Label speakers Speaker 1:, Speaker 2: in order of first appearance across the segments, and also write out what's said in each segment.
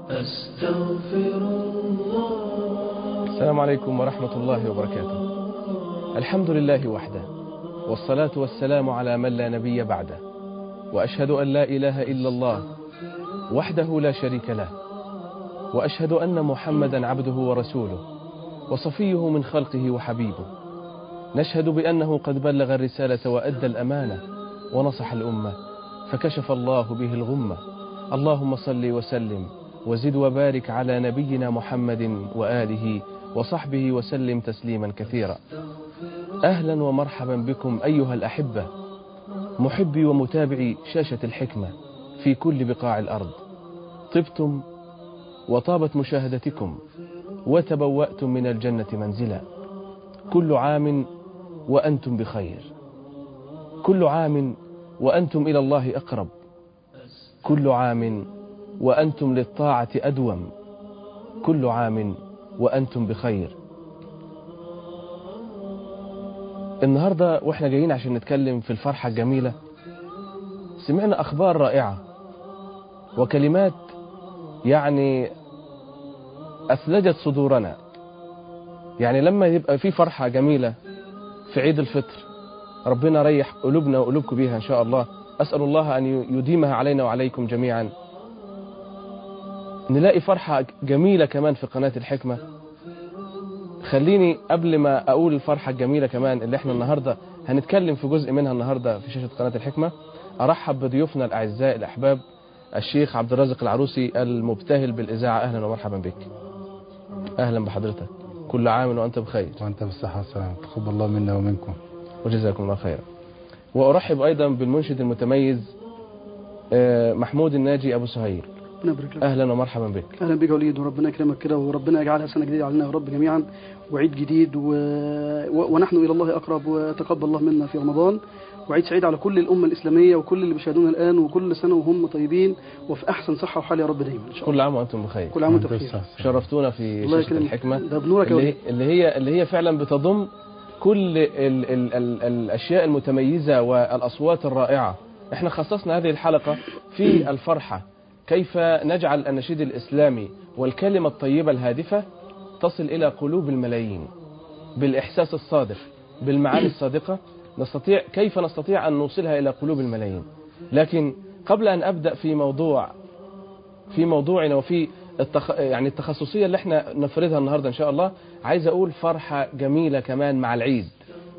Speaker 1: أستغفر الله
Speaker 2: السلام عليكم ورحمة الله وبركاته الحمد لله وحده والصلاة والسلام على من لا نبي بعده وأشهد أن لا إله إلا الله وحده لا شريك له وأشهد أن محمدا عبده ورسوله وصفيه من خلقه وحبيبه نشهد بأنه قد بلغ الرسالة وأدى الأمانة ونصح الأمة فكشف الله به الغمة اللهم صل وسلم وزد وبارك على نبينا محمد وآله وصحبه وسلم تسليما كثيرا أهلا ومرحبا بكم أيها الأحبة محبي ومتابعي شاشة الحكمة في كل بقاع الأرض طبتم وطابت مشاهدتكم وتبوأتم من الجنة منزلا كل عام وأنتم بخير كل عام وأنتم إلى الله أقرب كل عام وأنتم للطاعة أدوم كل عام وأنتم بخير النهاردة وإحنا جايين عشان نتكلم في الفرحة الجميلة سمعنا أخبار رائعة وكلمات يعني أثلجت صدورنا يعني لما يبقى في فرحة جميلة في عيد الفطر ربنا ريح قلوبنا وقلوبكم بيها إن شاء الله أسأل الله أن يديمها علينا وعليكم جميعا نلاقي فرحة جميلة كمان في قناة الحكمة خليني قبل ما أقول الفرحة الجميلة كمان اللي احنا النهاردة هنتكلم في جزء منها النهاردة في شاشة قناة الحكمة أرحب بضيوفنا الأعزاء الأحباب الشيخ عبد الرازق العروسي المبتهل بالإذاعة أهلا ومرحبا بك أهلا بحضرتك كل عام وأنت بخير
Speaker 3: وأنت بالصحة والسلامة تقبل الله منا ومنكم
Speaker 2: وجزاكم الله خيرا وأرحب أيضا بالمنشد المتميز آه، محمود الناجي أبو سهيل
Speaker 4: ربنا يبارك لك
Speaker 2: أهلا ومرحبا بك
Speaker 4: اهلا بك يا وليد وربنا يكرمك كده وربنا يجعلها سنه جديده علينا يا رب جميعا وعيد جديد و... و... ونحن الى الله اقرب وتقبل الله منا في رمضان وعيد سعيد على كل الامه الاسلاميه وكل اللي بيشاهدونا الان وكل سنه وهم طيبين وفي احسن صحه وحال يا رب دايما ان شاء الله
Speaker 2: كل عام وأنتم بخير
Speaker 4: كل عام وانت
Speaker 3: وأنت
Speaker 4: بخير
Speaker 3: بالصحة والسلامة.
Speaker 2: شرفتونا في
Speaker 4: الله
Speaker 2: شاشة
Speaker 4: يكرمك
Speaker 2: الحكمة
Speaker 4: ده بنورك يا
Speaker 2: اللي,
Speaker 4: وليد
Speaker 2: اللي هي اللي هي فعلا بتضم كل ال ال ال الأشياء المتميزة والأصوات الرائعة احنا خصصنا هذه الحلقة في الفرحة كيف نجعل النشيد الإسلامي والكلمة الطيبة الهادفة تصل إلى قلوب الملايين بالإحساس الصادق بالمعاني الصادقة نستطيع كيف نستطيع أن نوصلها إلى قلوب الملايين لكن قبل أن أبدأ في موضوع في موضوعنا وفي التخ... يعني التخصصية اللي احنا نفردها النهاردة إن شاء الله عايز أقول فرحة جميلة كمان مع العيد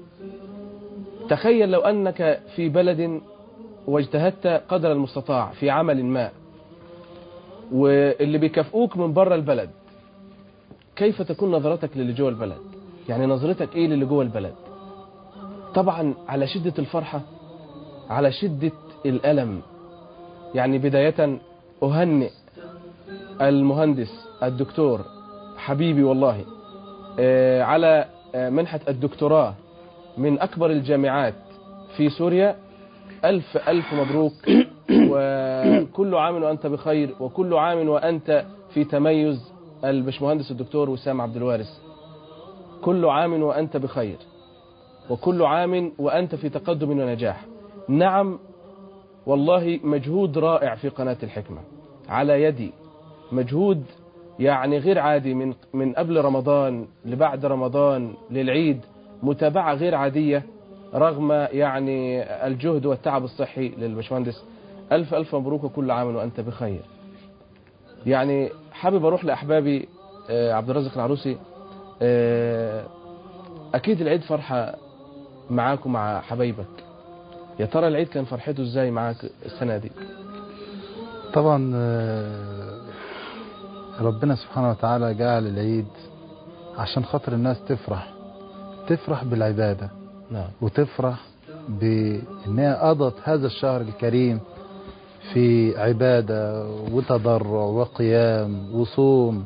Speaker 2: تخيل لو أنك في بلد واجتهدت قدر المستطاع في عمل ما واللي بيكافئوك من بره البلد كيف تكون نظرتك للي جوه البلد يعني نظرتك ايه للي جوه البلد طبعا على شدة الفرحة على شدة الألم يعني بداية أهنئ المهندس الدكتور حبيبي والله آه، على آه، منحة الدكتوراه من أكبر الجامعات في سوريا ألف ألف مبروك وكل عام وأنت بخير وكل عام وأنت في تميز البشمهندس الدكتور وسام عبد الوارث كل عام وأنت بخير وكل عام وأنت في تقدم ونجاح نعم والله مجهود رائع في قناة الحكمة على يدي مجهود يعني غير عادي من من قبل رمضان لبعد رمضان للعيد متابعة غير عادية رغم يعني الجهد والتعب الصحي للبشمهندس ألف ألف مبروك وكل عام وأنت بخير يعني حابب أروح لأحبابي آه، عبد الرزاق العروسي آه، أكيد العيد فرحة معاك ومع حبايبك يا ترى العيد كان فرحته ازاي معاك السنة دي
Speaker 3: طبعا آه، ربنا سبحانه وتعالى جعل العيد عشان خاطر الناس تفرح تفرح بالعبادة
Speaker 2: نعم
Speaker 3: وتفرح بأنها قضت هذا الشهر الكريم في عبادة وتضرع وقيام وصوم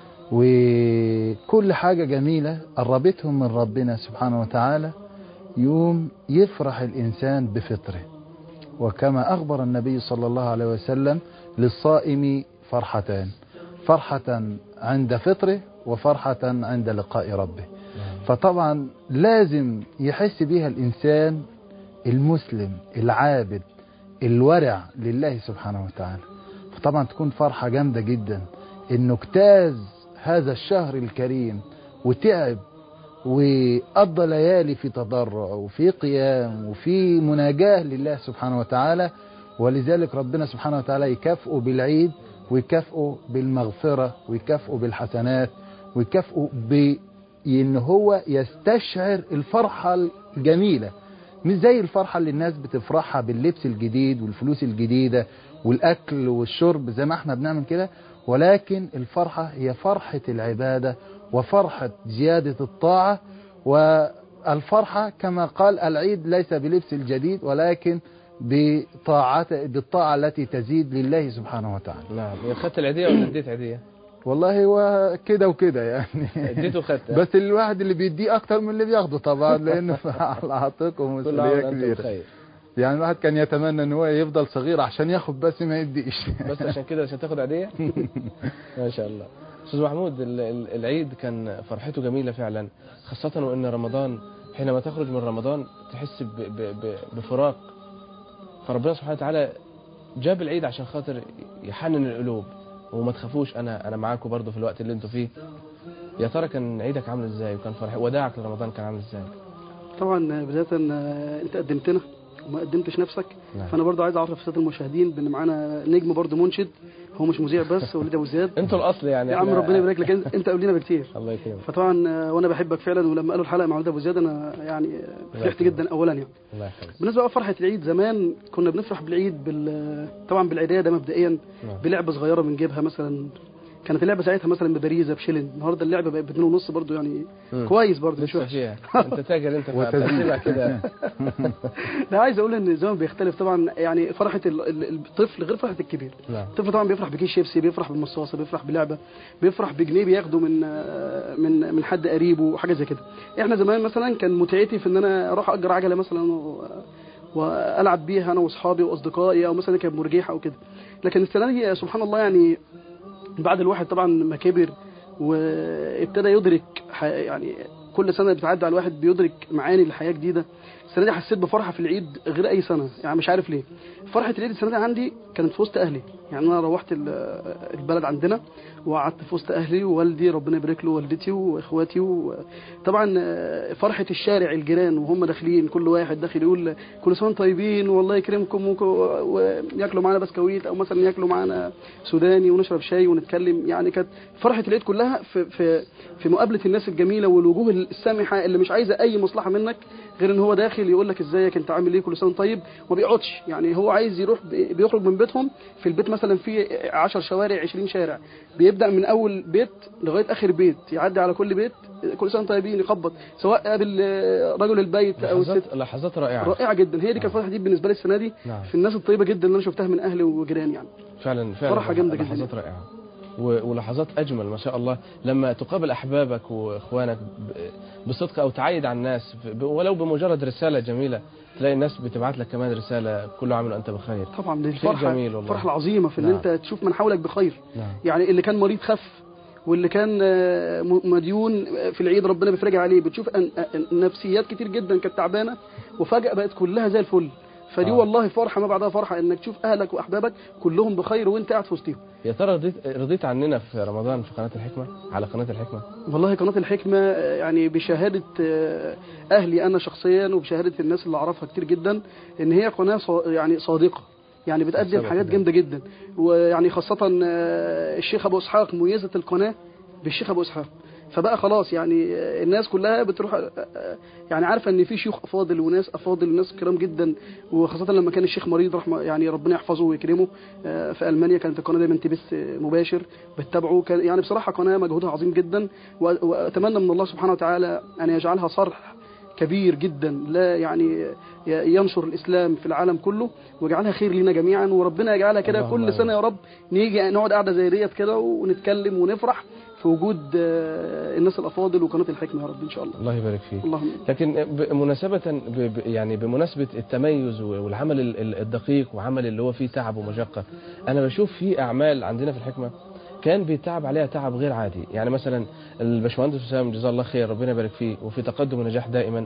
Speaker 3: وكل حاجة جميلة قربتهم من ربنا سبحانه وتعالى يوم يفرح الإنسان بفطره وكما أخبر النبي صلى الله عليه وسلم للصائم فرحتان فرحة عند فطره وفرحة عند لقاء ربه فطبعا لازم يحس بيها الإنسان المسلم العابد الورع لله سبحانه وتعالى فطبعا تكون فرحة جامدة جدا انه اجتاز هذا الشهر الكريم وتعب وقضى ليالي في تضرع وفي قيام وفي مناجاة لله سبحانه وتعالى ولذلك ربنا سبحانه وتعالى يكافئه بالعيد ويكافئه بالمغفرة ويكافئه بالحسنات ويكافئه بأن هو يستشعر الفرحة الجميلة مش زي الفرحة اللي الناس بتفرحها باللبس الجديد والفلوس الجديدة والأكل والشرب زي ما احنا بنعمل كده ولكن الفرحة هي فرحة العبادة وفرحة زيادة الطاعة والفرحة كما قال العيد ليس بلبس الجديد ولكن بطاعة بالطاعة التي تزيد لله سبحانه وتعالى
Speaker 2: نعم يا خدت العيدية ولا اديت عيدية؟
Speaker 3: والله هو كده وكده يعني
Speaker 2: اديته وخدت
Speaker 3: بس الواحد اللي بيديه اكتر من اللي بياخده طبعا لانه على عاتقه
Speaker 2: كل عام
Speaker 3: مسؤوليه
Speaker 2: وانت
Speaker 3: كبيره
Speaker 2: بخير
Speaker 3: يعني الواحد كان يتمنى ان هو يفضل صغير عشان ياخد بس ما يديش
Speaker 2: بس عشان كده عشان تاخد عيدية؟ ما شاء الله استاذ محمود ال- ال- العيد كان فرحته جميلة فعلا خاصة وان رمضان حينما تخرج من رمضان تحس ب- ب- ب- بفراق فربنا سبحانه وتعالى جاب العيد عشان خاطر يحنن القلوب وما تخافوش انا انا معاكم برضو في الوقت اللي انتوا فيه يا ترى كان عيدك عامل ازاي وكان فرح وداعك لرمضان كان عامل ازاي
Speaker 4: طبعا بدايه آه، انت قدمتنا وما قدمتش نفسك
Speaker 2: نعم.
Speaker 4: فانا برضو عايز اعرف الساده المشاهدين بان معانا نجم برضو منشد هو مش مذيع بس وليد ابو زياد
Speaker 2: انتوا الاصل يعني
Speaker 4: يا عم
Speaker 2: إحنا-
Speaker 4: ربنا يبارك لك انت انت قبلنا بكتير
Speaker 2: الله يكرمك
Speaker 4: فطبعا آه، وانا بحبك فعلا ولما قالوا الحلقه مع وليد ابو زياد انا يعني آه، فرحت
Speaker 2: يكرمك.
Speaker 4: جدا اولا يعني
Speaker 2: الله يحفظك
Speaker 4: بالنسبه بقى فرحه العيد زمان كنا بنفرح بالعيد بال طبعا بالعيديه ده مبدئيا
Speaker 2: نعم.
Speaker 4: بلعبه صغيره بنجيبها مثلا كانت اللعبه ساعتها مثلا ببريزه بشلن النهارده اللعبه بقت باتنين ونص برضو يعني
Speaker 2: مم.
Speaker 4: كويس برضو مش
Speaker 2: لسه
Speaker 4: وحش
Speaker 2: فيها انت تاجر انت
Speaker 3: وتزيد.
Speaker 2: فهتقسمها كده
Speaker 4: لا عايز اقول ان الزمن بيختلف طبعا يعني فرحه ال- ال- الطفل غير فرحه الكبير
Speaker 2: نعم
Speaker 4: الطفل طبعا بيفرح بكيس شيبسي بيفرح بالمصاصه بيفرح بلعبه بيفرح بجنيه بياخده من آه، من من حد قريبه وحاجه زي كده احنا زمان مثلا كان متعتي في ان انا اروح اجر عجله مثلا و... والعب بيها انا واصحابي واصدقائي او مثلا كانت مرجيحه او كده لكن السنه دي سبحان الله يعني بعد الواحد طبعا ما كبر وابتدى يدرك ح- يعني كل سنه بتعدي على الواحد بيدرك معاني الحياه جديده السنه دي حسيت بفرحه في العيد غير اي سنه يعني مش عارف ليه فرحه العيد السنه دي عندي كانت في وسط اهلي يعني انا روحت ال- البلد عندنا وقعدت في وسط اهلي ووالدي ربنا يبارك له والدتي واخواتي وطبعا آه، فرحه الشارع الجيران وهم داخلين كل واحد داخل يقول كل سنه وانتم طيبين والله يكرمكم وك- وياكلوا معانا بسكويت او مثلا ياكلوا معانا سوداني ونشرب شاي ونتكلم يعني كانت فرحه العيد كلها في في في مقابله الناس الجميله والوجوه السامحه اللي مش عايزه اي مصلحه منك غير ان هو داخل يقول لك ازيك انت عامل ايه كل سنه وأنت طيب وما بيقعدش يعني هو عايز يروح بي- بيخرج من بيتهم في البيت مثلا في 10 شوارع 20 شارع بيبدا من اول بيت لغايه اخر بيت يعدي على كل بيت كل سنه وأنتم طيبين يخبط سواء قابل آه، رجل البيت او الست
Speaker 2: لحظات لحظات رائعة
Speaker 4: رائعه جدا هي دي كانت فرحه دي بالنسبه لي السنه دي
Speaker 2: نعم.
Speaker 4: في الناس الطيبه جدا اللي انا شفتها من اهلي وجيراني يعني
Speaker 2: فعلا فعلا
Speaker 4: فرحة جامدة جدا.
Speaker 2: لحظات رائعة و- ولحظات أجمل ما شاء الله لما تقابل أحبابك وإخوانك ب- بصدق أو تعايد على الناس ب- ولو بمجرد رسالة جميلة تلاقي الناس بتبعت لك كمان رسالة كل عام وأنت بخير
Speaker 4: طبعا دي
Speaker 2: شيء
Speaker 4: الفرحه
Speaker 2: جميل والله.
Speaker 4: الفرحه العظيمه في ان
Speaker 2: نعم.
Speaker 4: انت تشوف من حولك بخير
Speaker 2: نعم
Speaker 4: يعني اللي كان مريض خف واللي كان آه، م- مديون في العيد ربنا بيفرجها عليه بتشوف أن أن- نفسيات كتير جدا كانت تعبانه وفجاه بقت كلها زي الفل فدي
Speaker 2: آه.
Speaker 4: والله فرحه ما بعدها فرحه انك تشوف اهلك واحبابك كلهم بخير وانت قاعد في وسطهم
Speaker 2: يا ترى رضيت رضيت عننا في رمضان في قناة الحكمة على قناة الحكمة
Speaker 4: والله قناة الحكمة آه، يعني بشهادة آه، أهلي أنا شخصيا وبشهادة الناس اللي أعرفها كتير جدا إن هي قناة صا- يعني صادقة يعني بتقدم
Speaker 2: صادقة
Speaker 4: حاجات
Speaker 2: جداً.
Speaker 4: جامدة جدا ويعني خاصة آه، الشيخ أبو إسحاق ميزة القناة بالشيخ أبو إسحاق فبقى خلاص يعني آه، الناس كلها بتروح آه، آه، يعني عارفه ان في شيوخ افاضل وناس افاضل وناس كرام جدا وخاصه لما كان الشيخ مريض رحمه يعني ربنا يحفظه ويكرمه آه، في المانيا كانت القناه دايما تبث آه، مباشر بتتابعه كان يعني بصراحه قناه مجهودها عظيم جدا و- واتمنى من الله سبحانه وتعالى ان يجعلها صرح كبير جدا لا يعني ي- ينشر الاسلام في العالم كله ويجعلها خير لنا جميعا وربنا يجعلها كده
Speaker 2: اللهم
Speaker 4: كل
Speaker 2: آمين.
Speaker 4: سنه يا رب نيجي نقعد قاعده زي ديت كده ونتكلم ونفرح في وجود آه، الناس الافاضل وقناه الحكمه يا رب ان شاء الله
Speaker 2: الله يبارك فيك
Speaker 4: اللهم
Speaker 2: لكن بمناسبة ب- ب- يعني بمناسبة التميز والعمل ال- ال- الدقيق وعمل اللي هو فيه تعب ومشقة أنا بشوف في أعمال عندنا في الحكمة كان بيتعب عليها تعب غير عادي يعني مثلا الباشمهندس حسام جزاه الله خير ربنا يبارك فيه وفي تقدم ونجاح دائما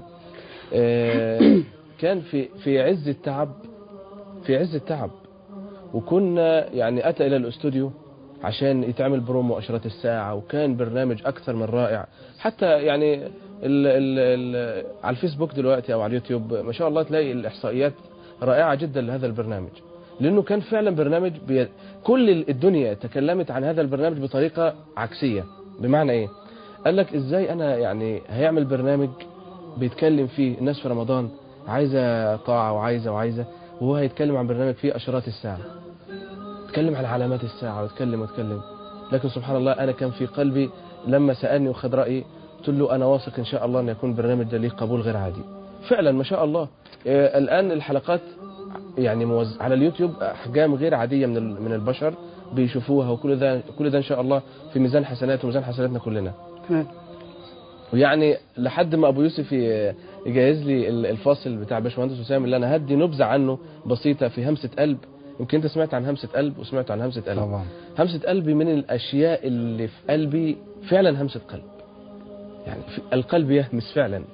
Speaker 2: آه، كان في في عز التعب في عز التعب وكنا يعني أتى إلى الاستوديو عشان يتعمل برومو اشرات الساعه وكان برنامج اكثر من رائع حتى يعني ال ال ال على الفيسبوك دلوقتي او على اليوتيوب ما شاء الله تلاقي الاحصائيات رائعه جدا لهذا البرنامج لانه كان فعلا برنامج بي... كل الدنيا تكلمت عن هذا البرنامج بطريقه عكسيه بمعنى ايه قال لك ازاي انا يعني هيعمل برنامج بيتكلم فيه الناس في رمضان عايزه طاعه وعايزه وعايزه وهو هيتكلم عن برنامج فيه اشراط الساعه يتكلم عن علامات الساعه ويتكلم ويتكلم لكن سبحان الله انا كان في قلبي لما سالني وخد رايي قلت له انا واثق ان شاء الله ان يكون البرنامج ده ليه قبول غير عادي فعلا ما شاء الله آه، الان الحلقات يعني موز... على اليوتيوب احجام غير عاديه من ال- من البشر بيشوفوها وكل ده كل ده ان شاء الله في ميزان حسنات وميزان حسناتنا كلنا
Speaker 4: تمام
Speaker 2: ويعني لحد ما ابو يوسف ي- يجهز لي ال- الفاصل بتاع باشمهندس وسام اللي انا هدي نبذه عنه بسيطه في همسه قلب يمكن انت سمعت عن همسه قلب وسمعت عن همسه قلب
Speaker 3: طبعا
Speaker 2: همسه قلبي من الاشياء اللي في قلبي فعلا همسه قلب يعني في القلب يهمس فعلا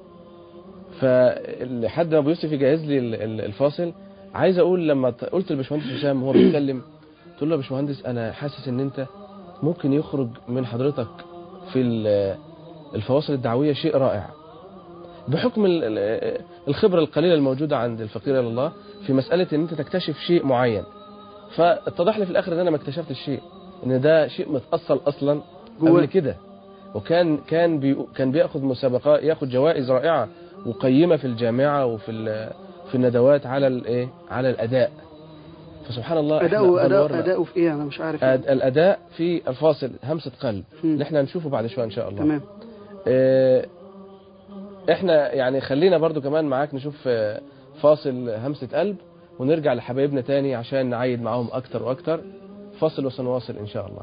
Speaker 2: فلحد ما ابو يوسف يجهز لي ال- ال- الفاصل عايز اقول لما ت- قلت للباشمهندس وسام وهو بيتكلم قلت له يا باشمهندس انا حاسس ان انت ممكن يخرج من حضرتك في ال- الفواصل الدعويه شيء رائع بحكم ال- ال- الخبره القليله الموجوده عند الفقير الى الله في مساله ان انت تكتشف شيء معين فاتضح لي في الاخر ان انا ما اكتشفتش شيء ان ده شيء متاصل اصلا
Speaker 4: جواه.
Speaker 2: قبل كده وكان كان بي كان بياخذ مسابقات ياخذ جوائز رائعه وقيمه في الجامعه وفي ال- في الندوات على الايه على الاداء فسبحان الله إحنا
Speaker 4: اداؤه اداؤه
Speaker 2: دورنا
Speaker 4: اداؤه في ايه انا مش عارف
Speaker 2: أد- الاداء في الفاصل همسه قلب
Speaker 4: مم.
Speaker 2: اللي احنا هنشوفه بعد شويه ان شاء الله
Speaker 4: تمام
Speaker 2: آه، احنا يعني خلينا برضو كمان معاك نشوف آه، فاصل همسة قلب ونرجع لحبايبنا تاني عشان نعيد معاهم اكتر واكتر فاصل وسنواصل ان شاء الله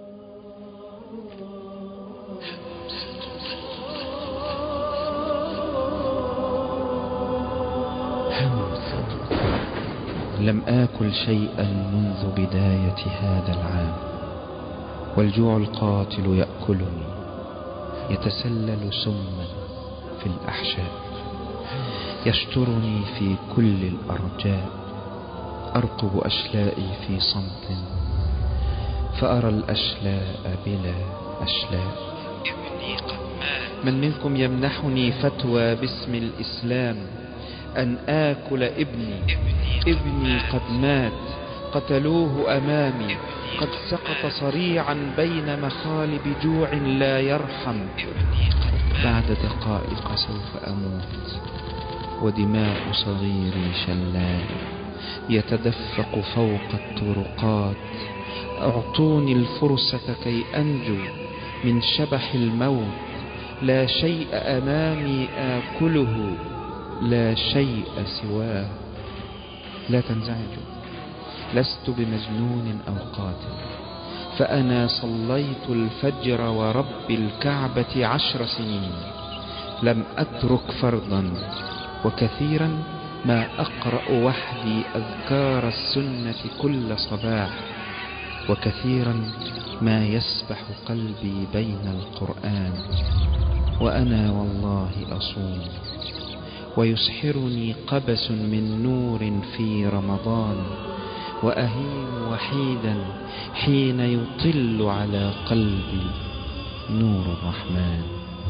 Speaker 5: لم آكل شيئا منذ بداية هذا العام والجوع القاتل يأكلني يتسلل سما في الأحشاء يشترني في كل الأرجاء أرقب أشلائي في صمت فأرى الأشلاء بلا أشلاء من منكم يمنحني فتوى باسم الإسلام أن آكل ابني ابني قد مات قتلوه أمامي قد سقط صريعا بين مخالب جوع لا يرحم بعد دقائق سوف أموت ودماء صغيري شلال يتدفق فوق الطرقات أعطوني الفرصة كي أنجو من شبح الموت لا شيء أمامي آكله لا شيء سواه لا تنزعجوا لست بمجنون أو قاتل فأنا صليت الفجر ورب الكعبة عشر سنين لم أترك فرضا وكثيرا ما أقرأ وحدي أذكار السنة كل صباح وكثيرا ما يسبح قلبي بين القرآن وأنا والله أصوم ويسحرني قبس من نور في رمضان وأهيم وحيدا حين يطل على قلبي نور الرحمن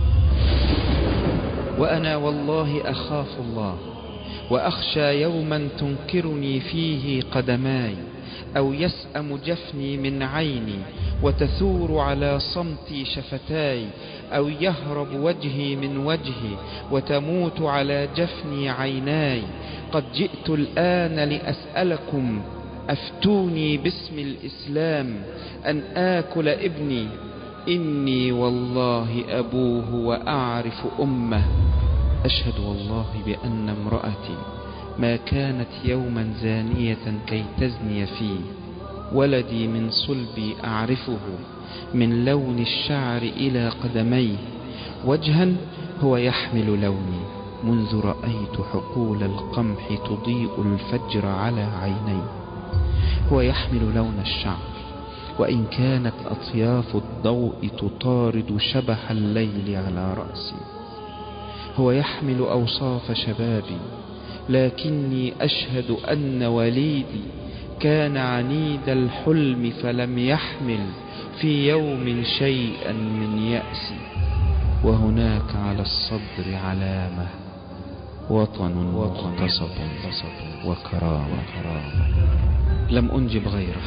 Speaker 5: وأنا والله أخاف الله وأخشى يوما تنكرني فيه قدماي أو يسأم جفني من عيني وتثور على صمتي شفتاي أو يهرب وجهي من وجهي وتموت على جفني عيناي قد جئت الآن لأسألكم أفتوني باسم الإسلام أن آكل ابني إني والله أبوه وأعرف أمه أشهد والله بأن امرأتي ما كانت يوما زانية كي تزني فيه ولدي من صلبي أعرفه من لون الشعر إلى قدميه وجها هو يحمل لوني منذ رأيت حقول القمح تضيء الفجر على عيني هو يحمل لون الشعر وإن كانت أطياف الضوء تطارد شبح الليل على رأسي هو يحمل أوصاف شبابي لكني أشهد أن وليدي كان عنيد الحلم فلم يحمل في يوم شيئا من يأس وهناك على الصدر علامة وطن مغتصب وكرامة لم أنجب غيره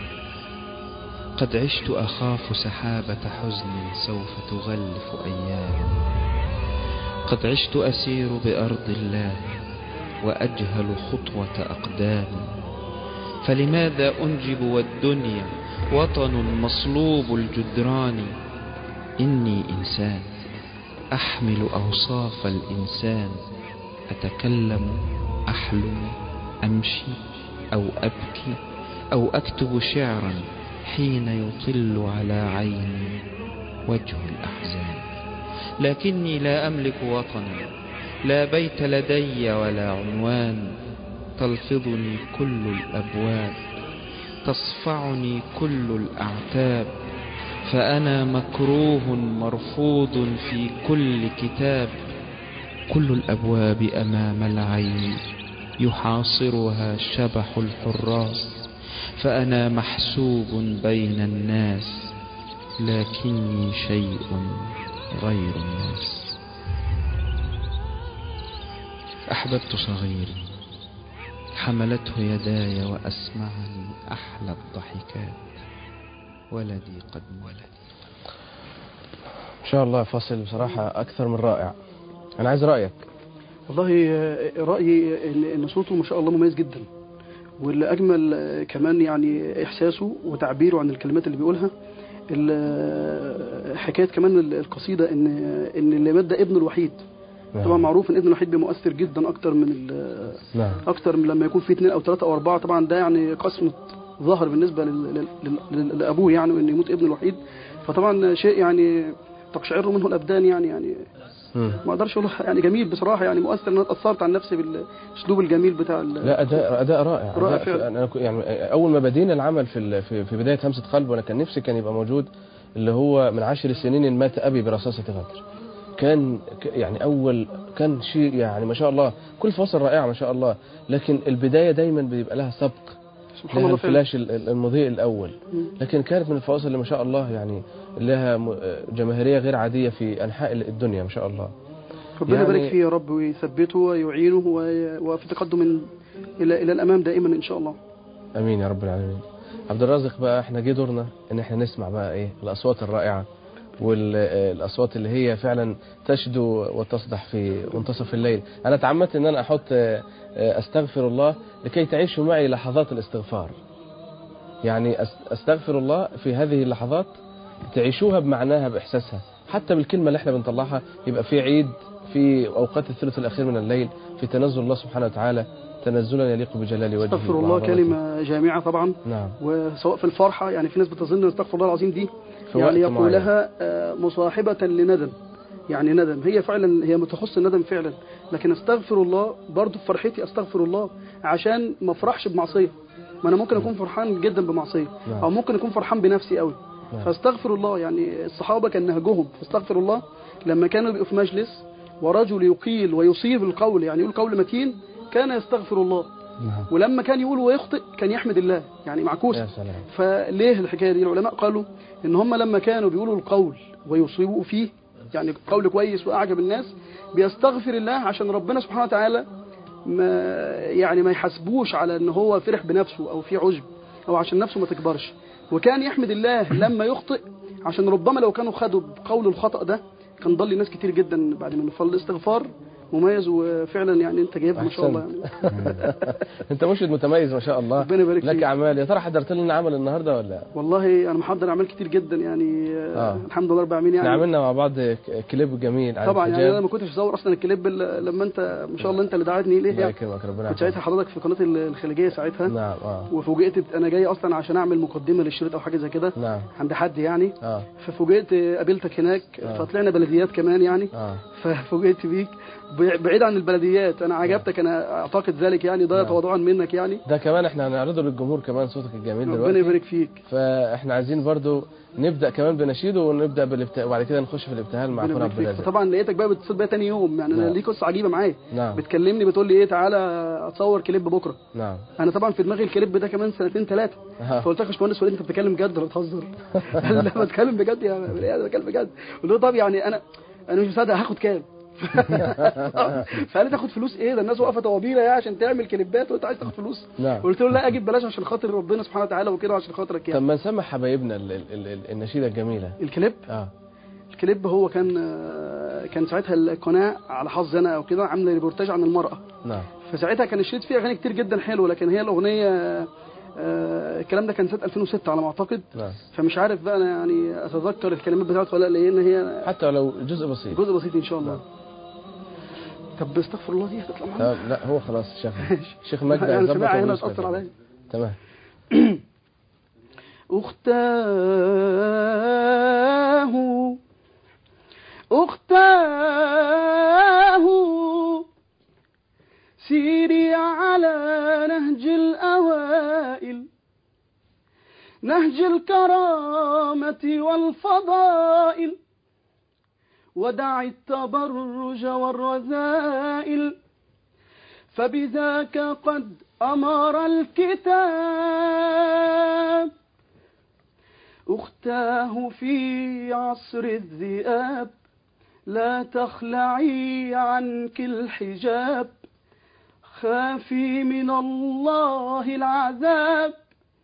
Speaker 5: قد عشت أخاف سحابة حزن سوف تغلف أيام قد عشت أسير بأرض الله وأجهل خطوة أقدامي فلماذا أنجب والدنيا وطن مصلوب الجدران إني إنسان أحمل أوصاف الإنسان أتكلم أحلم أمشي أو أبكي أو أكتب شعرا حين يطل على عيني وجه الأحزان لكني لا أملك وطنا لا بيت لدي ولا عنوان تلفظني كل الأبواب تصفعني كل الأعتاب فأنا مكروه مرفوض في كل كتاب كل الأبواب أمام العين يحاصرها شبح الحراس فأنا محسوب بين الناس لكني شيء غير الناس أحببت صغيري حملته يداي وأسمعني أحلى الضحكات ولدي قد ولد
Speaker 2: ان شاء الله فاصل بصراحه اكثر من رائع انا عايز رايك
Speaker 4: والله آه، رأيي إن إن صوته ما شاء الله مميز جدا واللي أجمل آه، كمان يعني إحساسه وتعبيره عن الكلمات اللي بيقولها ال- آه، حكاية كمان ال- القصيدة إن إن اللي مات ده ابنه الوحيد
Speaker 2: نعم.
Speaker 4: طبعا معروف إن ابنه الوحيد بمؤثر جدا أكتر من ال-
Speaker 2: نعم
Speaker 4: أكتر من لما يكون في اثنين أو ثلاثة أو أربعة طبعا ده يعني قسمة ظهر بالنسبة لل- لل- لل- لأبوه يعني إن يموت ابنه الوحيد فطبعا شيء يعني تقشعر منه الأبدان يعني يعني
Speaker 2: مم.
Speaker 4: ما اقدرش اقول يعني جميل بصراحه يعني مؤثر ان انا اتاثرت عن نفسي بالاسلوب الجميل بتاع ال-
Speaker 2: لا اداء اداء رائع
Speaker 4: رائع
Speaker 2: أداء
Speaker 4: فعلا.
Speaker 2: انا كو- يعني اول ما بدينا العمل في ال- في في بدايه همسه قلب وانا كان نفسي كان يبقى موجود اللي هو من عشر سنين إن مات ابي برصاصه غدر كان ك- يعني اول كان شيء يعني ما شاء الله كل فصل رائعه ما شاء الله لكن البدايه دايما بيبقى لها سبق
Speaker 4: سبحان
Speaker 2: لها
Speaker 4: الله فعلا
Speaker 2: الفلاش ال- ال- المضيء الاول
Speaker 4: مم.
Speaker 2: لكن كانت من الفواصل اللي ما شاء الله يعني لها م- جماهيريه غير عاديه في انحاء الدنيا ما شاء الله
Speaker 4: ربنا
Speaker 2: يعني-
Speaker 4: يبارك فيه يا رب ويثبته ويعينه وي- وفي تقدم الى الى الامام دائما ان شاء الله
Speaker 2: امين يا رب العالمين عبد الرازق بقى احنا جه دورنا ان احنا نسمع بقى ايه الاصوات الرائعه والاصوات اللي هي فعلا تشدو وتصدح في منتصف الليل انا تعمدت ان انا احط آه، آه، استغفر الله لكي تعيشوا معي لحظات الاستغفار يعني أس- استغفر الله في هذه اللحظات تعيشوها بمعناها باحساسها حتى بالكلمه اللي احنا بنطلعها يبقى في عيد في اوقات الثلث الاخير من الليل في تنزل الله سبحانه وتعالى تنزلا يليق بجلال وجهه
Speaker 4: استغفر الله
Speaker 2: وعظمته.
Speaker 4: كلمه جامعه طبعا
Speaker 2: نعم
Speaker 4: وسواء في الفرحه يعني في ناس بتظن ان استغفر الله العظيم دي
Speaker 2: في
Speaker 4: يعني
Speaker 2: وقت معين.
Speaker 4: يقولها آه، مصاحبه لندم يعني ندم هي فعلا هي متخص الندم فعلا لكن استغفر الله برضه في فرحتي استغفر الله عشان ما افرحش بمعصيه ما انا ممكن اكون فرحان جدا بمعصيه
Speaker 2: نعم.
Speaker 4: او ممكن اكون فرحان بنفسي قوي
Speaker 2: نعم.
Speaker 4: فاستغفر الله يعني الصحابه كان نهجهم فاستغفر الله لما كانوا بيبقوا في مجلس ورجل يقيل ويصيب القول يعني يقول قول متين كان يستغفر الله
Speaker 3: نعم
Speaker 4: ولما كان يقول ويخطئ كان يحمد الله يعني معكوس
Speaker 2: يا سلام
Speaker 4: فليه الحكايه دي العلماء قالوا ان هم لما كانوا بيقولوا القول ويصيبوا فيه يعني قول كويس واعجب الناس بيستغفر الله عشان ربنا سبحانه وتعالى ما يعني ما يحاسبوش على ان هو فرح بنفسه او في عجب او عشان نفسه ما تكبرش وكان يحمد الله لما يخطئ عشان ربما لو كانوا خدوا بقول الخطأ ده كان ضل ناس كتير جدا بعد منه فالاستغفار مميز وفعلا يعني انت جايبها ما شاء الله يعني
Speaker 2: انت مرشد متميز ما شاء الله
Speaker 4: ربنا يبارك
Speaker 2: لك
Speaker 4: فيك.
Speaker 2: اعمال يا ترى حضرت لنا عمل النهارده ولا
Speaker 4: والله انا محضر اعمال كتير جدا يعني
Speaker 2: آه.
Speaker 4: آه. الحمد لله رب العالمين
Speaker 2: احنا
Speaker 4: يعني
Speaker 2: عملنا مع بعض ك- كليب جميل عن
Speaker 4: طبعا يعني
Speaker 2: الحجاب.
Speaker 4: انا ما كنتش اصور اصلا الكليب إلا لما انت ما شاء الله انت اللي دعيتني ليه
Speaker 2: الله
Speaker 4: يعني
Speaker 2: يكرمك ربنا
Speaker 4: كنت ساعتها
Speaker 2: يحفظك.
Speaker 4: حضرتك في قناه الخليجيه ساعتها
Speaker 2: نعم اه
Speaker 4: وفوجئت بت- انا جاي اصلا عشان اعمل مقدمه للشريط او حاجه زي كده
Speaker 2: نعم
Speaker 4: عند حد يعني
Speaker 2: اه
Speaker 4: ففوجئت قابلتك هناك
Speaker 2: آه.
Speaker 4: فطلعنا بلديات كمان يعني
Speaker 2: اه
Speaker 4: ففوجئت بيك بع- بعيد عن البلديات انا عجبتك انا اعتقد ذلك يعني ده
Speaker 2: نعم.
Speaker 4: تواضعا منك يعني
Speaker 2: ده كمان احنا هنعرضه للجمهور كمان صوتك الجميل
Speaker 4: ربنا
Speaker 2: دلوقتي
Speaker 4: يبارك فيك
Speaker 2: فاحنا عايزين برضو نبدا كمان بنشيده ونبدا بالابتهال وبعد كده نخش في الابتهال مع
Speaker 4: ربنا
Speaker 2: اخونا
Speaker 4: يبارك
Speaker 2: عبد
Speaker 4: فيك
Speaker 2: الرازق
Speaker 4: فطبعا لقيتك بقى بتتصل بيا تاني يوم يعني انا
Speaker 2: نعم.
Speaker 4: ليه قصه عجيبه معايا
Speaker 2: نعم
Speaker 4: بتكلمني بتقول لي ايه تعالى اتصور كليب بكره
Speaker 2: نعم
Speaker 4: انا طبعا في دماغي الكليب ده كمان سنتين ثلاثه
Speaker 2: أها.
Speaker 4: فقلت لك يا باشمهندس وليد انت بتتكلم بجد ولا بتهزر؟ قال لي لا بتكلم بجد يا بني آدم، بتكلم بجد قلت له طب يعني انا انا مش مصدق هاخد كام؟ فقال لي تاخد فلوس ايه ده الناس واقفه طوابيره يا عشان تعمل كليبات وانت عايز تاخد فلوس
Speaker 2: نعم
Speaker 4: قلت له لا اجيب بلاش عشان خاطر ربنا سبحانه وتعالى وكده وعشان خاطرك
Speaker 2: طب
Speaker 4: يعني
Speaker 2: ما نسمع حبايبنا ال- ال- ال- ال- النشيده الجميله
Speaker 4: الكليب
Speaker 2: اه
Speaker 4: الكليب هو كان آه، كان ساعتها القناه على حظي انا او كده عامله ريبورتاج عن المراه
Speaker 2: نعم
Speaker 4: فساعتها كان الشريط فيه اغاني كتير جدا حلوه لكن هي الاغنيه آه، الكلام ده كان سنه 2006 على ما اعتقد
Speaker 2: نعم
Speaker 4: فمش عارف بقى انا يعني اتذكر الكلمات بتاعته ولا لا لان هي
Speaker 2: حتى لو جزء بسيط
Speaker 4: جزء بسيط ان شاء الله طب استغفر الله دي هتطلع معانا
Speaker 2: طب لا هو خلاص شيخ شيخ مجدي
Speaker 4: يعني
Speaker 2: هيظبط
Speaker 4: سمعها هنا
Speaker 2: وبيسمع.
Speaker 4: تاثر عليا
Speaker 2: تمام
Speaker 4: أختاه أختاه سيري على نهج الأوائل نهج الكرامة والفضائل ودع التبرج والرذائل فبذاك قد أمر الكتاب أختاه في عصر الذئاب لا تخلعي عنك الحجاب خافي من الله العذاب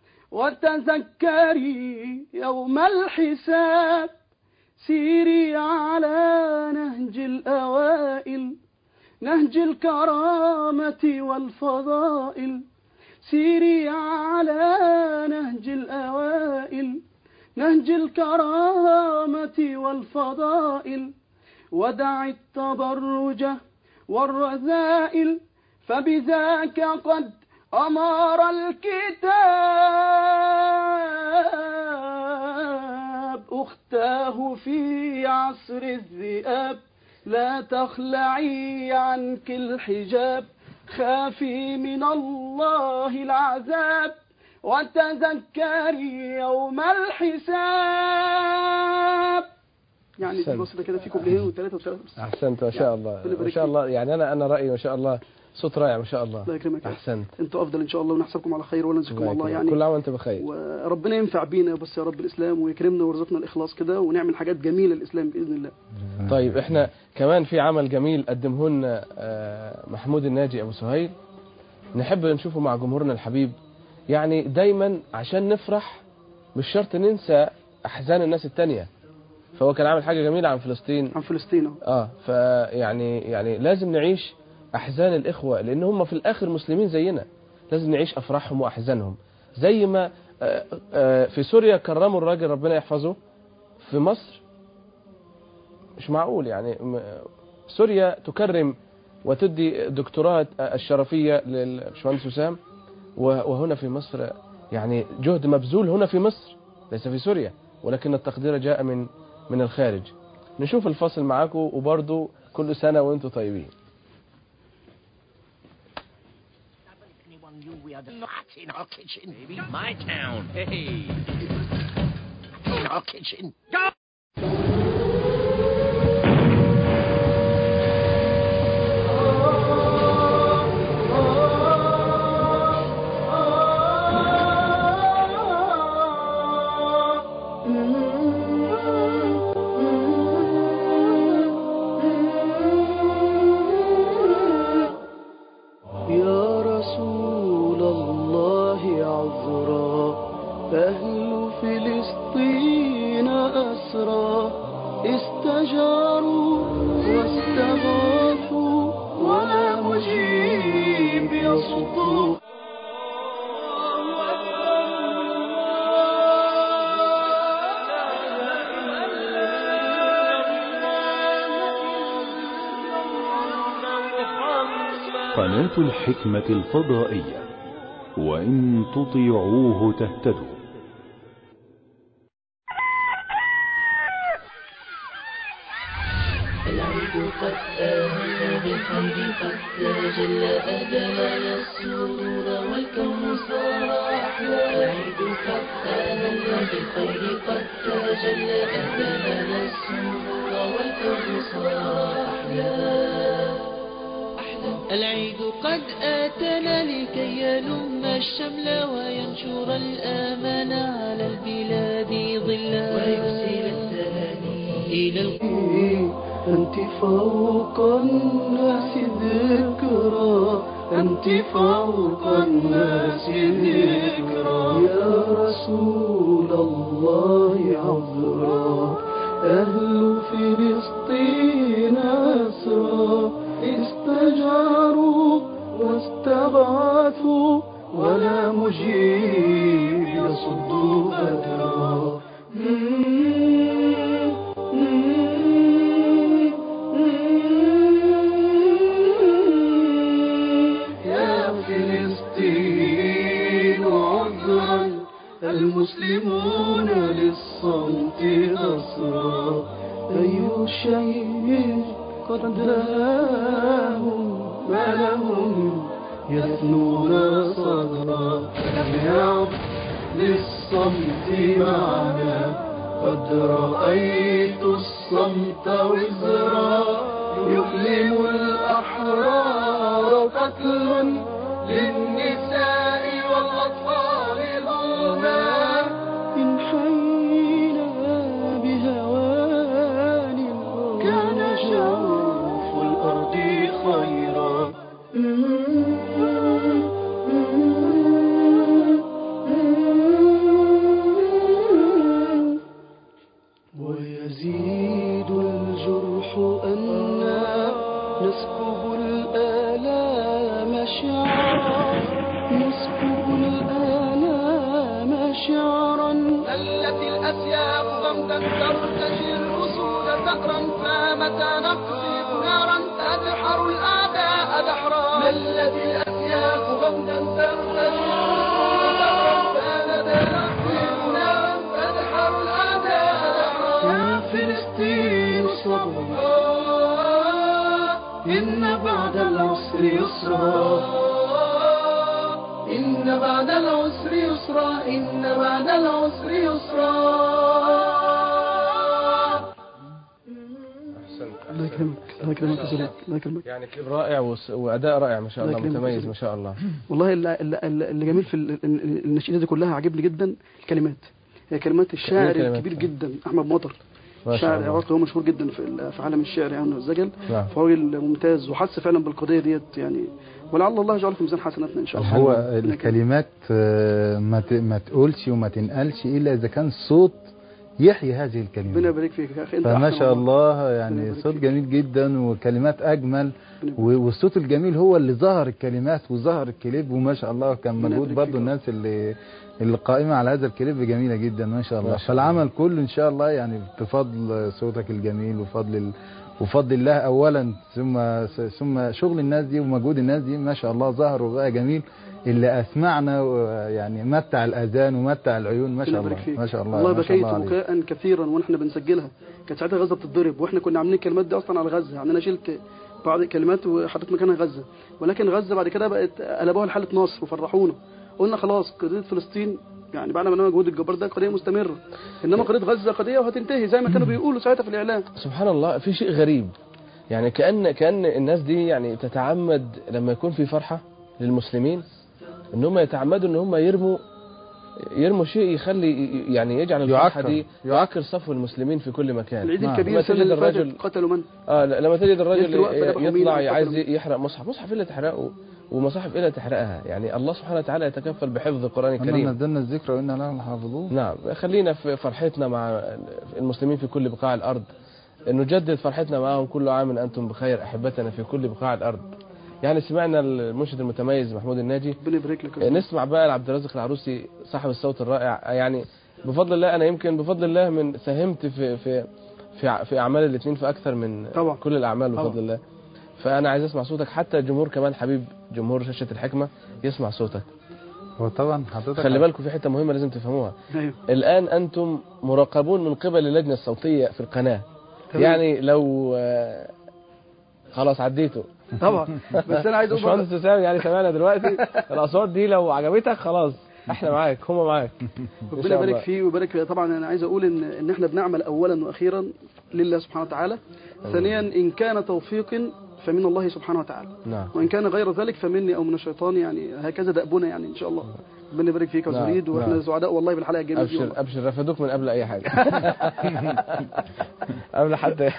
Speaker 4: وتذكري يوم الحساب سيري على نهج الأوائل نهج الكرامة والفضائل سيري على نهج الأوائل نهج الكرامة والفضائل ودع التبرج والرذائل فبذاك قد أمر الكتاب أختاه في عصر الذئاب لا تخلعي عنك الحجاب خافي من الله العذاب وتذكري يوم الحساب يعني دي
Speaker 2: أحسنت.
Speaker 4: بسيطة كده في كوبليهين وثلاثة وثلاثة بس
Speaker 2: احسنت ما شاء الله
Speaker 4: ربنا
Speaker 2: ما
Speaker 4: يبارك
Speaker 2: شاء الله يعني انا انا رايي ما شاء الله صوت رائع ما شاء الله
Speaker 4: الله يكرمك يا
Speaker 2: احسنت
Speaker 4: انتوا افضل ان شاء الله ونحسبكم على خير وننسكم
Speaker 2: الله
Speaker 4: الله
Speaker 2: يكرمك.
Speaker 4: يعني
Speaker 2: كل عام وانت بخير
Speaker 4: وربنا ينفع بينا بس يا رب الاسلام ويكرمنا ويرزقنا الاخلاص كده ونعمل حاجات جميله للاسلام باذن الله
Speaker 2: طيب احنا كمان في عمل جميل قدمه لنا آه، محمود الناجي ابو سهيل نحب نشوفه مع جمهورنا الحبيب يعني دايما عشان نفرح مش شرط ننسى احزان الناس التانية فهو كان عامل حاجة جميلة عن فلسطين
Speaker 4: عن فلسطين أهو.
Speaker 2: اه فيعني يعني لازم نعيش احزان الاخوه لان هم في الاخر مسلمين زينا لازم نعيش افراحهم واحزانهم زي ما آه، آه، في سوريا كرموا الراجل ربنا يحفظه في مصر مش معقول يعني م- سوريا تكرم وتدي دكتوراه الشرفيه للباشمهندس وسام وهنا في مصر يعني جهد مبذول هنا في مصر ليس في سوريا ولكن التقدير جاء من من الخارج نشوف الفصل معاكم وبرضو كل سنة وانتم طيبين
Speaker 6: anyone knew we had a rat in our kitchen. Maybe my town. Hey. In our kitchen. Go!
Speaker 4: يا رسول الله عذرا أهل فلسطين أسرى استجاروا واستغاثوا ولا مجيب يصدو
Speaker 7: قناة الحكمة الفضائية وإن تطيعوه تهتدوا
Speaker 1: العيد قد آتى بالخير قد تجلى أدانا السرور والكون صار أحلى العيد قد آتى بالخير قد تجلى أدانا السرور والكون صار أحلى العيد قد آتنا لكي يلم الشمل وينشر الآمان على البلاد ظلا ويرسل التهاني إلى القلوب
Speaker 4: أنت فوق الناس ذكرى أنت فوق الناس ذكرى يا رسول الله عذرا أهل فلسطين أسرى استجاروا واستغاثوا ولا مجيب يصد بدرا يا فلسطين عذرا المسلمون للصمت أسرى أي شيء قد داهم ما لهم يثنون صدرا يعب للصمت معنا قد رأيت الصمت وزرا يؤلم الأحرار قتل للنساء والأطفال ظلما إن حينا بهوان كان جوف الأرض خيرا ويزيد الجرح أنا نسكب الآلام شعرا نسكب الآلام شعرا
Speaker 8: زلت الأسياف غمدا ترتجي الأسود ثأرا فمتى نقذف نارا تدحر الأعداء دحرا زلت الأسياف غمدا ترتجي الأسود ثأرا فمتى نقذف نارا تدحر الأعداء دحرا
Speaker 4: يا فلسطين صبرا إن بعد العسر يسرا
Speaker 8: إن بعد العسر يسرا إن بعد العسر يسرا
Speaker 4: الله يكرمك الله يكرمك يا زلمة الله يكرمك
Speaker 2: يعني كلام رائع وس- واداء رائع ما شاء الله
Speaker 4: الله يكرمك.
Speaker 2: متميز ما شاء الله
Speaker 4: والله اللي, اللي, اللي جميل في ال- ال- النشيدة دي كلها عجبني جدا الكلمات هي كلمات الشاعر
Speaker 2: كلمات.
Speaker 4: الكبير جدا أحمد مطر
Speaker 2: ما شاء
Speaker 4: شاعر
Speaker 2: الله.
Speaker 4: عراقي هو مشهور جدا في ال- في عالم الشعر يعني والزجل
Speaker 2: نعم.
Speaker 4: فهو راجل ممتاز وحس فعلا بالقضية ديت يعني ولعل الله يجعله في ميزان حسناتنا إن شاء الله
Speaker 3: هو
Speaker 4: ربنا يكرمك.
Speaker 3: الكلمات آه، ما ت- ما تقولش وما تنقلش الا اذا كان صوت يحيي هذه
Speaker 4: ربنا
Speaker 3: الكلمات
Speaker 4: يبارك فيك يا أخي أنت
Speaker 3: فما
Speaker 4: أحسن
Speaker 3: شاء
Speaker 4: والله.
Speaker 3: الله
Speaker 4: ربنا
Speaker 3: يعني
Speaker 4: يبارك
Speaker 3: صوت
Speaker 4: فيك.
Speaker 3: جميل جدا وكلمات اجمل
Speaker 4: ربنا يبارك
Speaker 3: و- والصوت الجميل هو اللي ظهر الكلمات وظهر الكليب وما شاء الله كان
Speaker 4: ربنا
Speaker 3: مجهود
Speaker 4: يبارك
Speaker 3: برضو
Speaker 4: فيك.
Speaker 3: الناس اللي اللي قائمة على هذا الكليب جميلة جدا ما شاء الله
Speaker 2: ما شاء
Speaker 3: فالعمل كله ان شاء الله يعني بفضل صوتك الجميل وفضل ال... وفضل الله اولا ثم ثم شغل الناس دي ومجهود الناس دي ما شاء الله ظهر وبقى جميل اللي اسمعنا و- يعني متع الاذان ومتع العيون ما شاء
Speaker 4: ربنا
Speaker 3: الله
Speaker 4: يبارك فيك.
Speaker 3: ما شاء الله
Speaker 4: والله
Speaker 3: ما شاء
Speaker 4: بكيت
Speaker 3: الله عليك.
Speaker 4: بكاء كثيرا واحنا بنسجلها كانت ساعتها غزه بتتضرب واحنا كنا عاملين الكلمات دي اصلا على غزه يعني انا شلت بعض الكلمات وحطيت مكانها غزه ولكن غزه بعد كده بقت قلبوها لحاله نصر وفرحونا قلنا خلاص قضيه فلسطين يعني بعد ما نعمل مجهود الجبار ده قضيه مستمره انما قضيه غزه قضيه وهتنتهي زي ما كانوا بيقولوا ساعتها في الاعلام
Speaker 2: سبحان الله في شيء غريب يعني كأن كأن الناس دي يعني تتعمد لما يكون في فرحة للمسلمين ان هم يتعمدوا ان هم يرموا يرموا شيء يخلي يعني يجعل الفرحة
Speaker 3: يعكر.
Speaker 2: دي يعكر صفو المسلمين في كل مكان
Speaker 4: العيد
Speaker 3: نعم.
Speaker 4: الكبير
Speaker 2: لما
Speaker 4: السنه
Speaker 2: تجد
Speaker 4: اللي فاتت
Speaker 2: الرجل
Speaker 4: قتلوا من
Speaker 2: اه لا، لما تجد الرجل
Speaker 4: ليلة الوقفة ذبحوا مين
Speaker 2: يطلع
Speaker 4: أو
Speaker 2: عايز
Speaker 4: قتلوا
Speaker 2: يحرق مصحف مصحف الا تحرقه ومصاحف الا تحرقها يعني الله سبحانه وتعالى يتكفل بحفظ القرآن
Speaker 3: انا
Speaker 2: الكريم
Speaker 3: نزلنا الذكر وإنا له لحافظون
Speaker 2: نعم خلينا في فرحتنا مع المسلمين في كل بقاع الأرض نجدد فرحتنا معهم كل عام أنتم بخير أحبتنا في كل بقاع الأرض يعني سمعنا المنشد المتميز محمود الناجي
Speaker 4: ربنا يبارك لك يا أستاذ.
Speaker 2: نسمع بقى لعبد الرازق العروسي صاحب الصوت الرائع يعني بفضل الله أنا يمكن بفضل الله من ساهمت في في في, في أعمال الاثنين في أكثر من
Speaker 4: طبعا.
Speaker 2: كل الأعمال
Speaker 4: طبعا.
Speaker 2: بفضل الله فأنا عايز أسمع صوتك حتى الجمهور كمان حبيب جمهور شاشة الحكمة يسمع صوتك
Speaker 3: هو طبعا حضرتك
Speaker 2: خلي بالكم في حتة مهمة لازم تفهموها
Speaker 4: ايوه
Speaker 2: الآن أنتم مراقبون من قبل اللجنة الصوتية في القناة
Speaker 4: تمام.
Speaker 2: يعني لو آه، خلاص عديته
Speaker 4: طبعا بس انا عايز اقول برضه-
Speaker 2: باشمهندس اسامه يعني سمعنا دلوقتي الاصوات دي لو عجبتك خلاص احنا معاك هم معاك إن
Speaker 4: ربنا
Speaker 2: شاء
Speaker 4: يبارك
Speaker 2: الله.
Speaker 4: فيه ويبارك فيه طبعا انا عايز اقول ان ان احنا بنعمل اولا واخيرا لله سبحانه وتعالى ثانيا ان كان توفيق فمن الله سبحانه وتعالى
Speaker 2: نعم
Speaker 4: وان كان غير ذلك فمني او من الشيطان يعني هكذا دأبنا يعني ان شاء الله ربنا يبارك فيك يا
Speaker 2: نعم،
Speaker 4: زريد واحنا
Speaker 2: نعم.
Speaker 4: سعداء والله بالحلقه الجميله دي
Speaker 2: ابشر
Speaker 4: والله.
Speaker 2: ابشر رفدوك من قبل اي حاجه قبل حتى